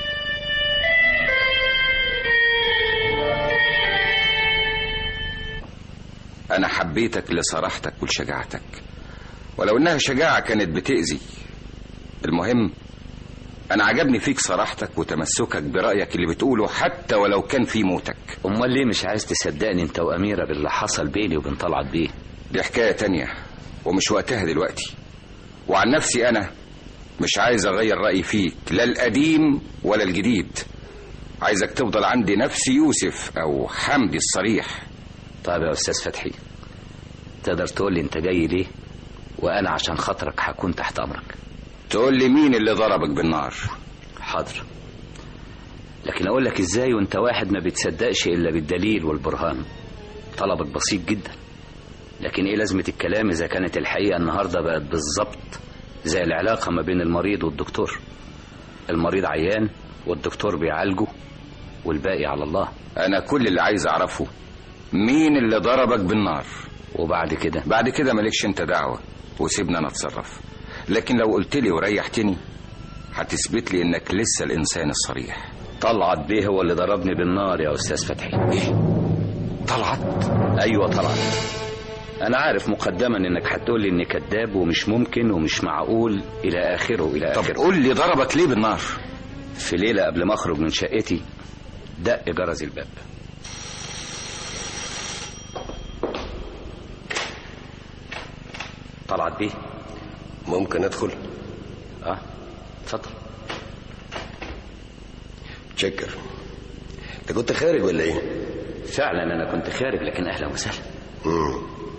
أنا حبيتك لصراحتك ولشجاعتك ولو إنها شجاعة كانت بتأذي المهم أنا عجبني فيك صراحتك وتمسكك برأيك اللي بتقوله حتى ولو كان في موتك أمال ليه مش عايز تصدقني أنت وأميرة باللي حصل بيني وبين طلعت بيه دي حكاية تانية ومش وقتها دلوقتي وعن نفسي أنا مش عايز أغير رأيي فيك لا القديم ولا الجديد عايزك تفضل عندي نفس يوسف أو حمدي الصريح طيب يا أستاذ فتحي تقدر تقول لي أنت جاي ليه وأنا عشان خاطرك هكون تحت أمرك تقول لي مين اللي ضربك بالنار حاضر لكن أقول لك إزاي وأنت واحد ما بتصدقش إلا بالدليل والبرهان طلبك بسيط جدا لكن إيه لازمة الكلام إذا كانت الحقيقة النهاردة بقت بالظبط زي العلاقة ما بين المريض والدكتور المريض عيان والدكتور بيعالجه والباقي على الله أنا كل اللي عايز أعرفه مين اللي ضربك بالنار وبعد كده بعد كده مالكش انت دعوة وسيبنا انا اتصرف لكن لو قلت لي وريحتني هتثبت لي انك لسه الانسان الصريح طلعت بيه هو اللي ضربني بالنار يا أستاذ فتحي طلعت أيوة طلعت أنا عارف مقدما إنك هتقول لي إني كذاب ومش ممكن ومش معقول إلى آخره إلى طب آخره قول لي ضربك ليه بالنار في ليلة قبل ما أخرج من شقتي دق جرس الباب طلعت بيه ممكن ادخل اه اتفضل تشكر انت كنت خارج ولا ايه فعلا أنا كنت خارج لكن أهلا وسهلا مم.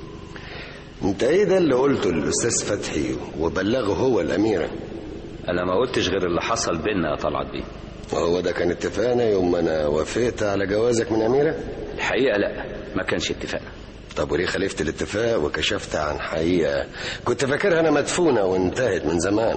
انت ايه ده اللي قلته للاستاذ فتحي وبلغه هو الاميره أنا ما قلتش غير اللي حصل بينا يا طلعت بيه وهو ده كان اتفاقنا يوم ما انا وافقت على جوازك من اميره الحقيقة لا ما كانش اتفاقنا طب وليه خالفت الاتفاق وكشفت عن حقيقه كنت فاكرها انا مدفونه وانتهت من زمان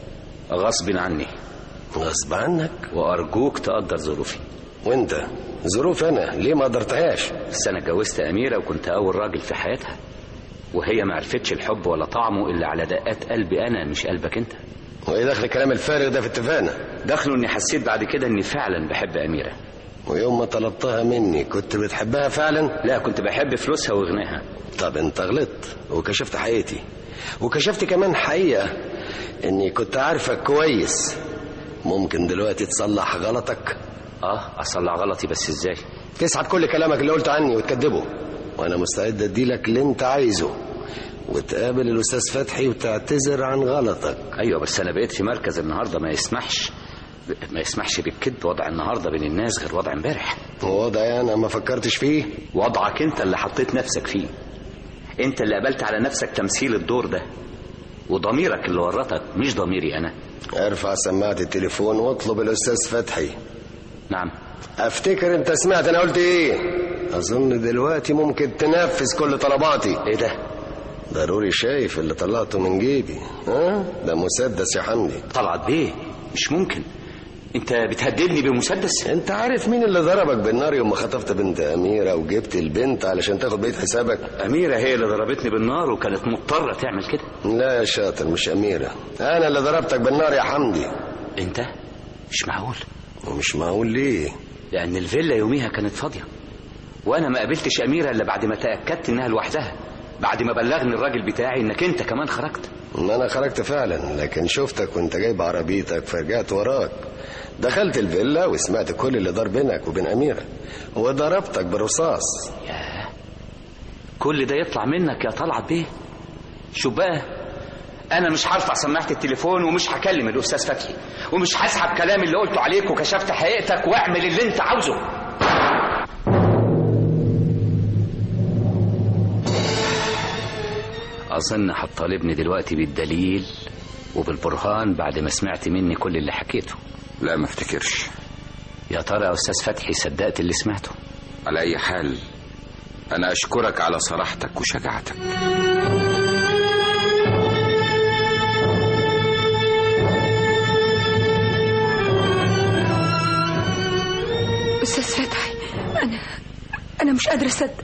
غصب عني غصب عنك وأرجوك تقدر ظروفي وانت ظروف انا ليه ما قدرتهاش بس أنا اتجوزت أميرة وكنت أول راجل في حياتها وهي ما عرفتش الحب ولا طعمه إلا على دقات قلبي أنا مش قلبك أنت وايه دخل الكلام الفارغ ده في اتفاقنا دخلوا إني حسيت بعد كده إني فعلا بحب أميرة ويوم ما طلبتها مني كنت بتحبها فعلا لا كنت بحب فلوسها وغناها طب انت غلطت وكشفت حقيقتي وكشفت كمان حقيقة اني كنت عارفك كويس ممكن دلوقتي تصلح غلطك اه اصلح غلطي بس ازاي تسحب كل كلامك اللي قلته عني وتكذبه وانا مستعد اديلك اللي انت عايزه وتقابل الاستاذ فتحي وتعتذر عن غلطك ايوه بس انا بقيت في مركز النهارده ما يسمحش ما يسمحش بالكذب وضع النهارده بين الناس غير وضع امبارح وضعي انا ما فكرتش فيه وضعك انت اللي حطيت نفسك فيه انت اللي قبلت على نفسك تمثيل الدور ده وضميرك اللي ورطك مش ضميري انا ارفع سماعة التليفون واطلب الاستاذ فتحي نعم افتكر انت سمعت انا قلت ايه اظن دلوقتي ممكن تنفذ كل طلباتي ايه ده ضروري شايف اللي طلعته من جيبي ها ده مسدس يا حمدي طلعت بيه مش ممكن انت بتهددني بمسدس انت عارف مين اللي ضربك بالنار يوم ما خطفت بنت اميره وجبت البنت علشان تاخد بقيه حسابك اميره هي اللي ضربتني بالنار وكانت مضطره تعمل كده لا يا شاطر مش اميره انا اللي ضربتك بالنار يا حمدي انت مش معقول ومش معقول ليه لان الفيلا يوميها كانت فاضيه وانا ما قابلتش اميره الا بعد ما تاكدت انها لوحدها بعد ما بلغني الراجل بتاعي انك انت كمان خرجت ما انا خرجت فعلا لكن شفتك وانت جايب عربيتك فرجعت وراك دخلت الفيلا وسمعت كل اللي دار بينك وبين اميره وضربتك بالرصاص ياه كل ده يطلع منك يا طلعت بيه شو بقى انا مش هرفع سماعه التليفون ومش هكلم الاستاذ فتحي ومش هسحب كلامي اللي قلته عليك وكشفت حقيقتك واعمل اللي انت عاوزه اظن هتطالبني دلوقتي بالدليل وبالبرهان بعد ما سمعت مني كل اللي حكيته لا ما افتكرش يا ترى يا استاذ فتحي صدقت اللي سمعته على أي حال أنا أشكرك على صراحتك وشجاعتك أستاذ فتحي أنا أنا مش قادرة أصدق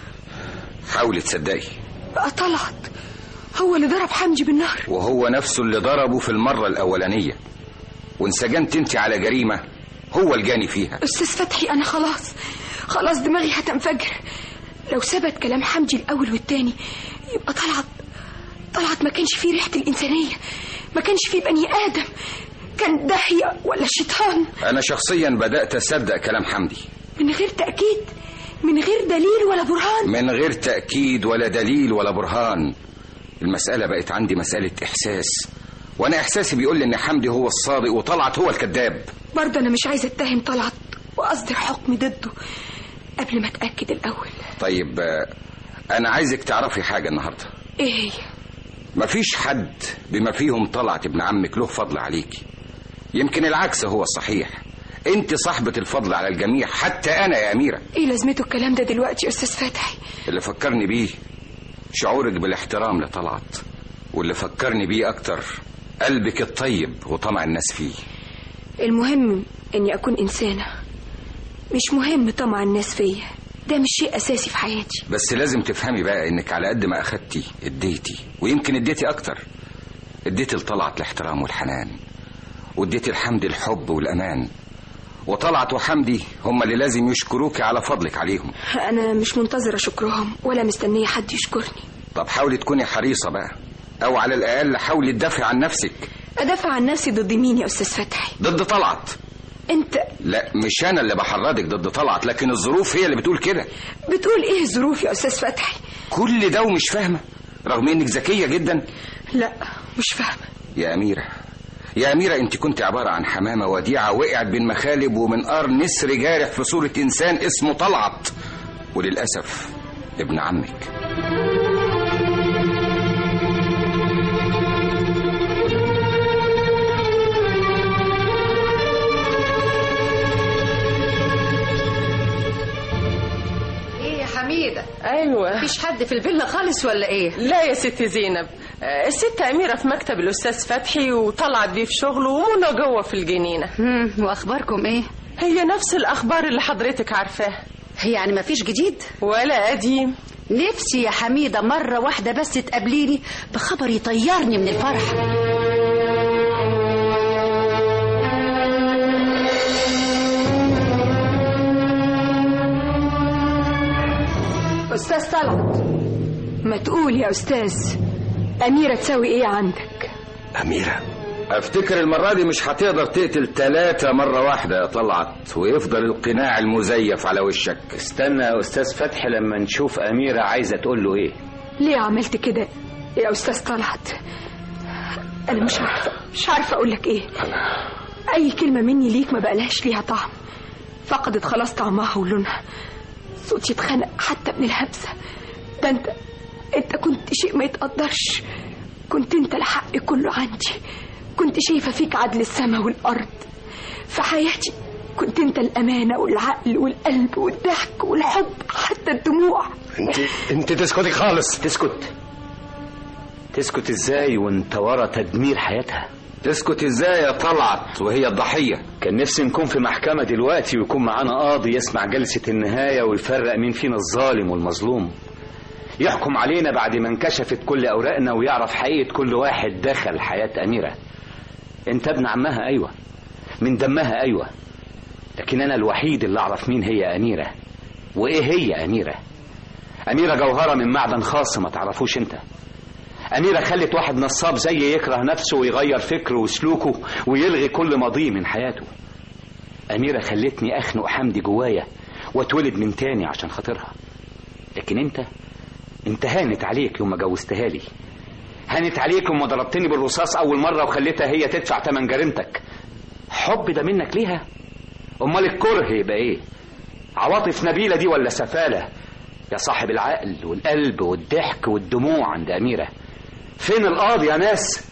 حاولي تصدقي بقى طلعت هو اللي ضرب حمدي بالنار وهو نفسه اللي ضربه في المرة الأولانية وانسجنت انت على جريمة هو الجاني فيها أستاذ فتحي أنا خلاص خلاص دماغي هتنفجر لو ثبت كلام حمدي الأول والتاني يبقى طلعت طلعت ما كانش فيه ريحة الإنسانية ما كانش فيه بني آدم كان داهية ولا شيطان أنا شخصيا بدأت أصدق كلام حمدي من غير تأكيد من غير دليل ولا برهان من غير تأكيد ولا دليل ولا برهان المسألة بقت عندي مسألة إحساس وأنا إحساسي بيقول لي إن حمدي هو الصادق وطلعت هو الكذاب برضه أنا مش عايزة أتهم طلعت وأصدر حكم ضده قبل ما أتأكد الأول طيب آه، أنا عايزك تعرفي حاجة النهاردة إيه هي مفيش حد بما فيهم طلعت ابن عمك له فضل عليكي يمكن العكس هو الصحيح انت صاحبة الفضل على الجميع حتى انا يا اميرة إيه لازمته الكلام ده دلوقتي يا أستاذ فتحي اللي فكرني بيه شعورك بالاحترام لطلعت واللي فكرني بيه اكتر قلبك الطيب وطمع الناس فيه المهم إني أكون إنسانة مش مهم طمع الناس فيا ده مش شيء أساسي في حياتي بس لازم تفهمي بقى انك على قد ما اخدتي اديتي ويمكن اديتي اكتر اديتي لطلعت الاحترام والحنان واديتي الحمد الحب والامان وطلعت وحمدي هم اللي لازم يشكروك على فضلك عليهم أنا مش منتظرة شكرهم ولا مستنية حد يشكرني طب حاولي تكوني حريصة بقى او على الاقل حاولي تدافعي عن نفسك أدافع عن نفسي ضد مين يا أستاذ فتحي ضد طلعت أنت لا مش انا اللي بحرضك ضد طلعت لكن الظروف هي اللي بتقول كده بتقول إيه الظروف يا أستاذ فتحي كل ده ومش فاهمة رغم انك ذكية جدا لا مش فاهمة يا أميرة يا أميرة أنت كنت عبارة عن حمامة وديعة وقعت بين مخالب ومنقار نسر جارح في صورة إنسان اسمه طلعت وللأسف ابن عمك ايه يا حميدة ايوه مفيش حد في الفيلا خالص ولا ايه لا يا ست زينب آه، الست أميرة في مكتب الأستاذ فتحي وطلعت بيه في شغله ومنى جوه في الجنينة واخباركم ايه هي نفس الأخبار اللي حضرتك عارفاها هي يعني مفيش جديد ولا قديم نفسي يا حميدة مرة واحدة بس تقابليني بخبر يطيرني من الفرح أستاذ طلعت ما تقول يا أستاذ أميرة تساوي إيه عندك أميرة أفتكر المرة دي مش هتقدر تقتل ثلاثة مرة واحدة يا طلعت ويفضل القناع المزيف على وشك استنى يا أستاذ فتحي لما نشوف أميرة عايزة تقول له إيه ليه عملت كده يا أستاذ طلعت أنا مش عارفة مش عارفة أقول لك إيه أي كلمة مني ليك ما بقالهاش ليها طعم فقدت خلاص طعمها ولونها صوتي اتخنق حتى من الهمسة ده أنت أنت كنت شيء ما يتقدرش كنت أنت الحق كله عندي كنت شايفة فيك عدل السماء والأرض في حياتي كنت أنت الأمانة والعقل والقلب والضحك والحب حتى الدموع انت انت تسكتي خالص تسكت تسكت ازاي وانت ورا تدمير حياتها تسكت ازاي يا طلعت وهي الضحية كان نفسي نكون في محكمة دلوقتي ويكون معانا قاضي يسمع جلسة النهاية ويفرق مين فينا الظالم والمظلوم يحكم علينا بعد ما انكشفت كل أوراقنا ويعرف حقيقة كل واحد دخل حياة أميرة انت ابن عمها أيوة من دمها أيوة لكن أنا الوحيد اللي أعرف مين هي أميرة وإيه هي أميرة أميرة جوهرة من معدن خاص ما تعرفوش أنت أميرة خلت واحد نصاب زي يكره نفسه ويغير فكره وسلوكه ويلغي كل ماضيه من حياته أميرة خلتني أخنق حمدي جوايا واتولد من تاني عشان خاطرها لكن أنت أنت هانت عليك يوم ما جوزتها لي هانت عليك يوم ما ضربتني بالرصاص أول مرة وخليتها هي تدفع تمن جريمتك حب ده منك ليها أمال الكره يبقى إيه عواطف نبيلة دي ولا سفالة يا صاحب العقل والقلب والضحك والدموع عند أميرة فين القاضي يا ناس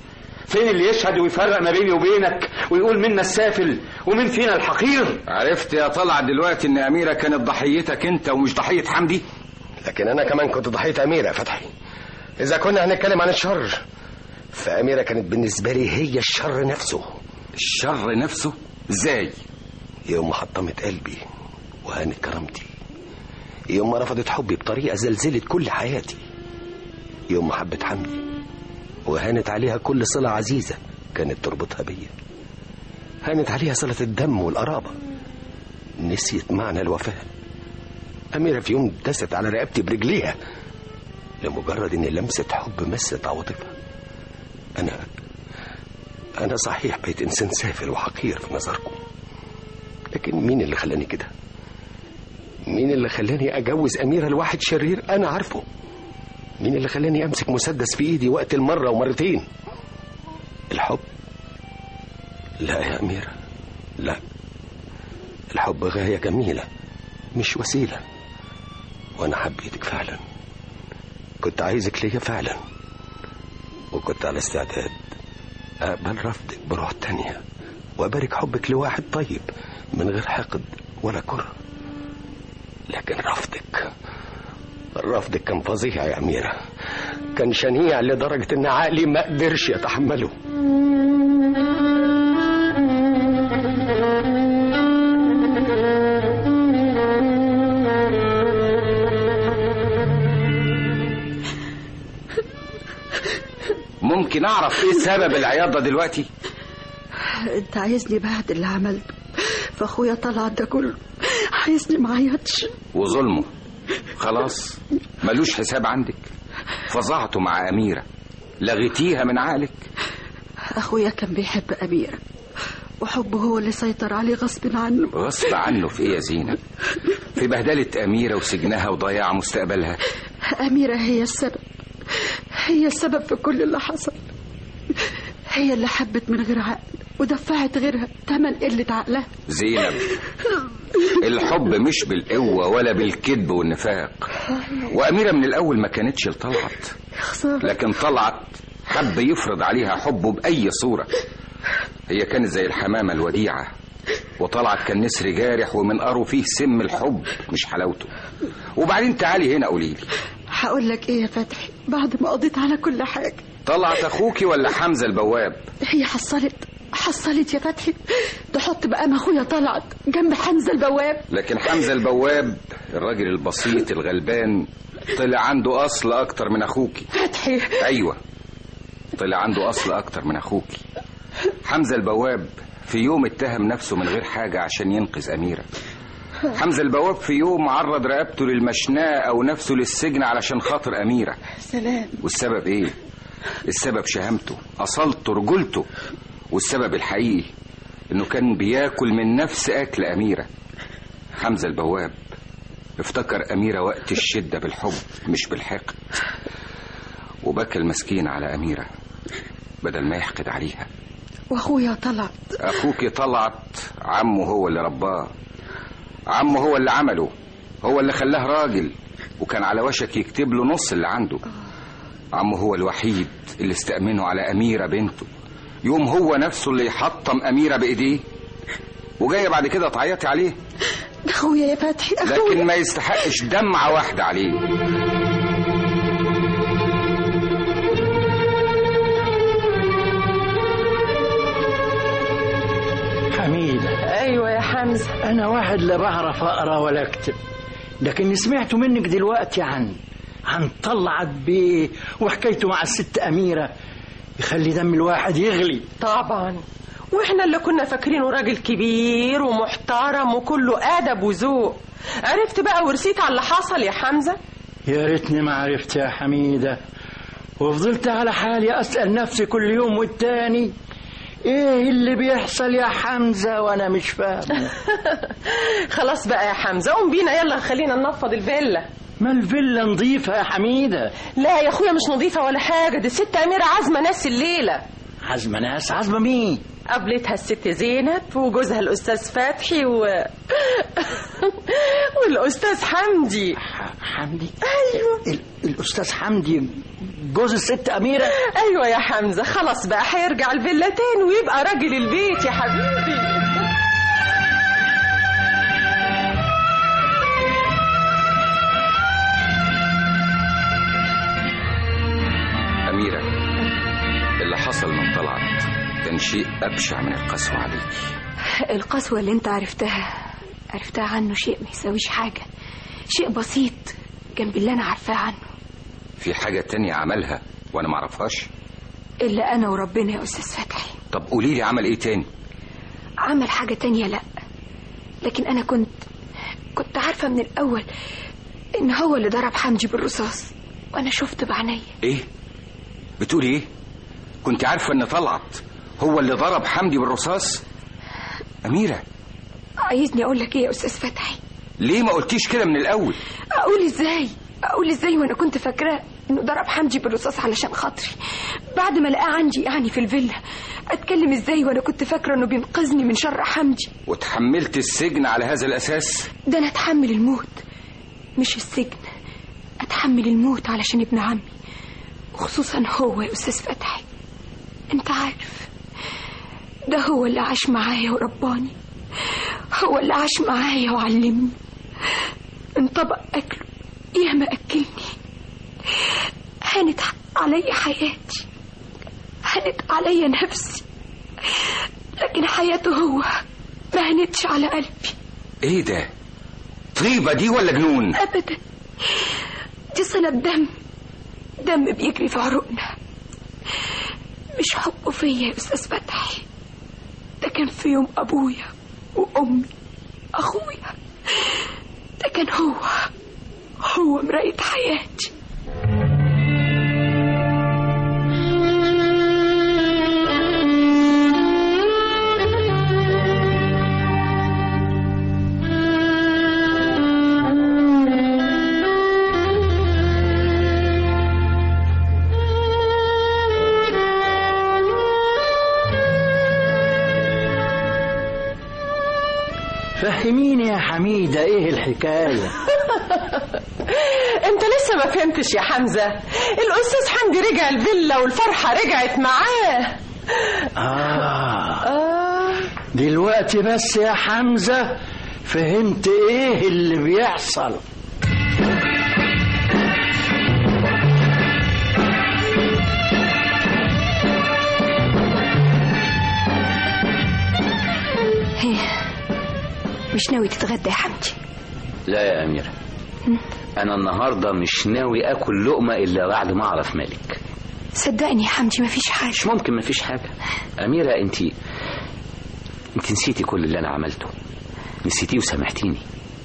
فين اللي يشهد ويفرق ما بيني وبينك ويقول منا السافل ومين فينا الحقير عرفت يا طلع دلوقتي ان اميره كانت ضحيتك انت ومش ضحيه حمدي لكن انا كمان كنت ضحيه اميره يا فتحي اذا كنا هنتكلم عن الشر فاميره كانت بالنسبه لي هي الشر نفسه الشر نفسه ازاي يوم ما حطمت قلبي وهانت كرامتي يوم ما رفضت حبي بطريقه زلزلت كل حياتي يوم ما حبت حمدي وهانت عليها كل صله عزيزه كانت تربطها بيا هانت عليها صله الدم والقرابه نسيت معنى الوفاء أميرة في يوم دست على رقبتي برجليها لمجرد إن لمسة حب مست عواطفها أنا أنا صحيح بقيت إنسان سافل وحقير في نظركم لكن مين اللي خلاني كده؟ مين اللي خلاني أجوز أميرة لواحد شرير أنا عارفه؟ مين اللي خلاني أمسك مسدس في إيدي وقت المرة ومرتين؟ الحب لا يا أميرة لا الحب غاية جميلة مش وسيلة وأنا حبيتك فعلا كنت عايزك ليا فعلا وكنت على استعداد أقبل رفضك بروح تانية وأبارك حبك لواحد طيب من غير حقد ولا كره لكن رفضك رفضك كان فظيع يا أميرة كان شنيع لدرجة إن عقلي ما قدرش يتحمله ممكن اعرف ايه سبب العياط ده دلوقتي انت عايزني بعد اللي عملته فاخويا طلع ده كله عايزني ما عيطش وظلمه خلاص ملوش حساب عندك فظعته مع أميرة لغيتيها من عقلك اخويا كان بيحب اميره وحبه هو اللي سيطر عليه غصب عنه غصب عنه في ايه يا زينب في بهدلة أميرة وسجنها وضياع مستقبلها أميرة هي السبب هي السبب في كل اللي حصل هي اللي حبت من غير عقل ودفعت غيرها تمن قلة عقلها زينب الحب مش بالقوة ولا بالكذب والنفاق وأميرة من الأول ما كانتش لطلعت لكن طلعت حب يفرض عليها حبه بأي صورة هي كانت زي الحمامة الوديعة وطلعت كان نسر جارح ومنقره فيه سم الحب مش حلاوته وبعدين تعالي هنا قولي لي هقول لك ايه يا فتحي بعد ما قضيت على كل حاجة طلعت أخوكي ولا حمزة البواب هي حصلت حصلت يا فتحي تحط مقام اخويا طلعت جنب حمزة البواب لكن حمزة البواب الراجل البسيط الغلبان طلع عنده أصل أكتر من أخوكي فتحي أيوة طلع عنده أصل أكتر من أخوكي حمزة البواب في يوم اتهم نفسه من غير حاجة عشان ينقذ أميرة حمزة البواب في يوم عرض رقبته للمشناة أو نفسه للسجن علشان خاطر أميرة سلام والسبب إيه؟ السبب شهامته أصلته رجولته والسبب الحقيقي إنه كان بياكل من نفس أكل أميرة حمزة البواب افتكر أميرة وقت الشدة بالحب مش بالحقد وبكى المسكين على أميرة بدل ما يحقد عليها واخويا طلعت أخوك طلعت عمه هو اللي رباه عمه هو اللي عمله هو اللي خلاه راجل وكان على وشك يكتب له نص اللي عنده عمه هو الوحيد اللي استأمنه على أميرة بنته يوم هو نفسه اللي يحطم أميرة بإيديه وجاية بعد كده تعيطي عليه اخويا يا فتحي اخويا لكن ما يستحقش دمعة واحدة عليه حميدة ايوه يا حمزه أنا واحد لا بعرف أقرأ ولا أكتب لكن سمعت منك دلوقتي عن عن طلعت بيه وحكايته مع الست أميرة يخلي دم الواحد يغلي طبعا واحنا اللي كنا فاكرينه راجل كبير ومحترم وكله ادب وذوق عرفت بقى ورثيت على اللي حصل يا حمزه يا ريتني ما عرفت يا حميدة وفضلت على حالي أسأل نفسي كل يوم والتاني ايه اللي بيحصل يا حمزة وانا مش فاهم خلاص بقى يا حمزه قوم بينا يلا خلينا ننفض الفيلا ما الفيلا نظيفة يا حميدة لا يا اخويا مش نظيفه ولا حاجه دي الست اميره عازمه ناس الليله عزمة ناس عزمة مين قابلتها الست زينب وجوزها الاستاذ فتحي و... والاستاذ حمدي حمدي ايوه الاستاذ حمدي جوز الست اميره ايوه يا حمزه خلاص بقى هيرجع الفيلا تاني ويبقى راجل البيت يا حبيبي أميرة اللي حصل من طلعت كان شيء أبشع من القسوة عليك القسوة اللي انت عرفتها عرفتها عنه شيء ما يساويش حاجة شيء بسيط جنب اللي انا عارفاه عنه في حاجة تانية عملها وأنا معرفهاش الا انا وربنا يا استاذ فتحي طب قولي لي عمل إيه تاني عمل حاجة تانية لا لكن انا كنت كنت عارفة من الاول ان هو اللي ضرب حمدي بالرصاص وانا شفت بعينيا إيه بتقولي إيه كنت عارفة إن طلعت هو اللي ضرب حمدي بالرصاص أميرة عايزني اقول لك ايه يا استاذ فتحي ليه ما قلتيش كده من الأول اقول ازاي اقول ازاي وانا كنت فاكراه انه ضرب حمدي بالرصاص علشان خاطري بعد ما لقاه عندي يعني في الفيلا اتكلم ازاي وانا كنت فاكره انه بينقذني من شر حمدي وتحملت السجن على هذا الأساس ده انا اتحمل الموت مش السجن اتحمل الموت علشان ابن عمي وخصوصا هو يا استاذ فتحي انت عارف ده هو اللي عاش معايا ورباني هو اللي عاش معايا وعلمني من طبق اكله ياما اكلني هانت عليا حياتي هانت عليا نفسي لكن حياته هو ما هانتش على قلبي إيه ده طيبة دي ولا جنون ابدا دي صلة دم دم بيجري في عروقنا مش حبه فيا يا استاذ فتحي ده كان في يوم ابويا وامي اخويا ده كان هو هو مراية حياتي فهميني يا حميده ايه الحكايه انت لسه ما فهمتش يا حمزه الاستاذ حمدي رجع الفيلا والفرحه رجعت معاه آه. آه. دلوقتي بس يا حمزة فهمت ايه اللي بيحصل هي مش ناوي تتغدى يا حمدي لا يا أميرة أنا النهاردة مش ناوي أكل لقمة إلا بعد ما أعرف مالك صدقني يا حمدي مفيش حاجة مش ممكن مفيش حاجة أميرة أنت أنت نسيتي كل اللي أنا عملته نسيتيه وسامحتيني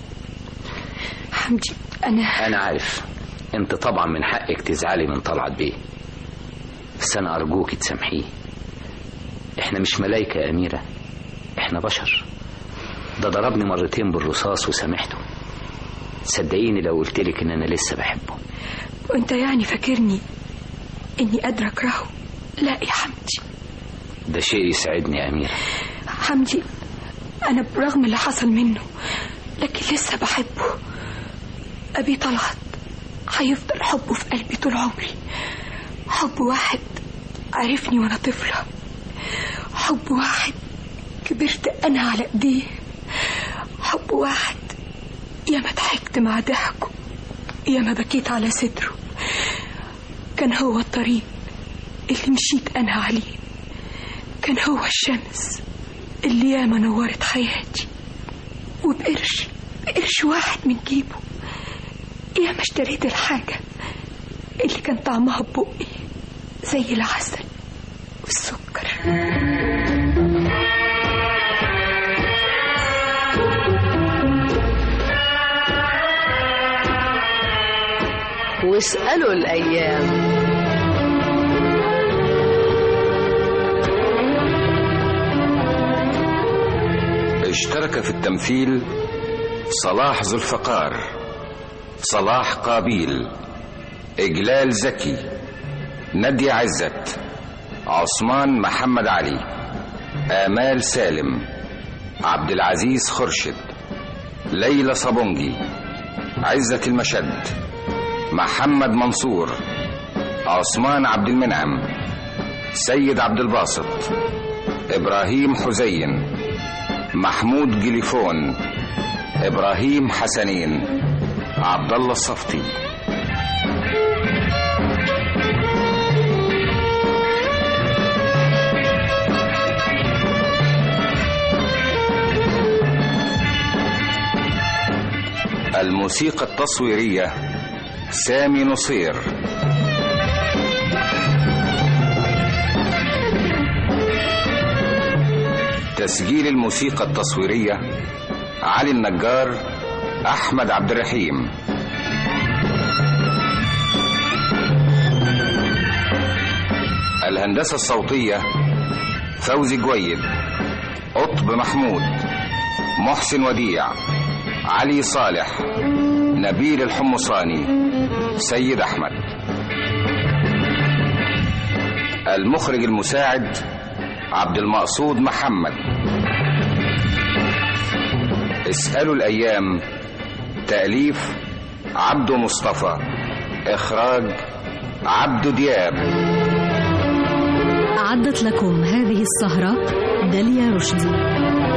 حمدي أنا أنا عارف أنت طبعا من حقك تزعلي من طلعت بيه بس أنا أرجوك تسامحيه إحنا مش ملايكة يا أميرة إحنا بشر ده ضربني مرتين بالرصاص وسامحته صدقيني لو قلتلك إن أنا لسه بحبه وانت يعني فاكرني اني قادرة اكرهه لا يا حمدي ده شيء يسعدني يا أميرة حمدي انا برغم اللي حصل منه لكن لسه بحبه ابي طلعت هيفضل حبه في قلبي طول عمري حب واحد عرفني وانا طفلة حب واحد كبرت انا على ايديه حب واحد ياما ضحكت مع ضحكه ياما بكيت على صدره كان هو الطريق اللي مشيت انا عليه كان هو الشمس اللي ياما نورت حياتي وبقرش بقرش واحد من جيبه ياما اشتريت الحاجة اللي كان طعمها ببقي زي العسل والسكر واسألوا الأيام اشترك في التمثيل صلاح ذو الفقار صلاح قابيل إجلال زكي نادية عزت عثمان محمد علي آمال سالم عبد العزيز خرشد ليلى صابونجي عزة المشد محمد منصور عثمان عبد المنعم سيد عبد الباسط ابراهيم حزين محمود جليفون ابراهيم حسنين عبد الله الصفتي الموسيقى التصويرية سامي نصير تسجيل الموسيقى التصويرية علي النجار أحمد عبد الرحيم الهندسة الصوتية فوزي جويد قطب محمود محسن وديع علي صالح نبيل الحمصاني سيد أحمد المخرج المساعد عبد المقصود محمد اسألوا الأيام تأليف عبده مصطفى إخراج عبده دياب أعدت لكم هذه السهرة داليا رشدي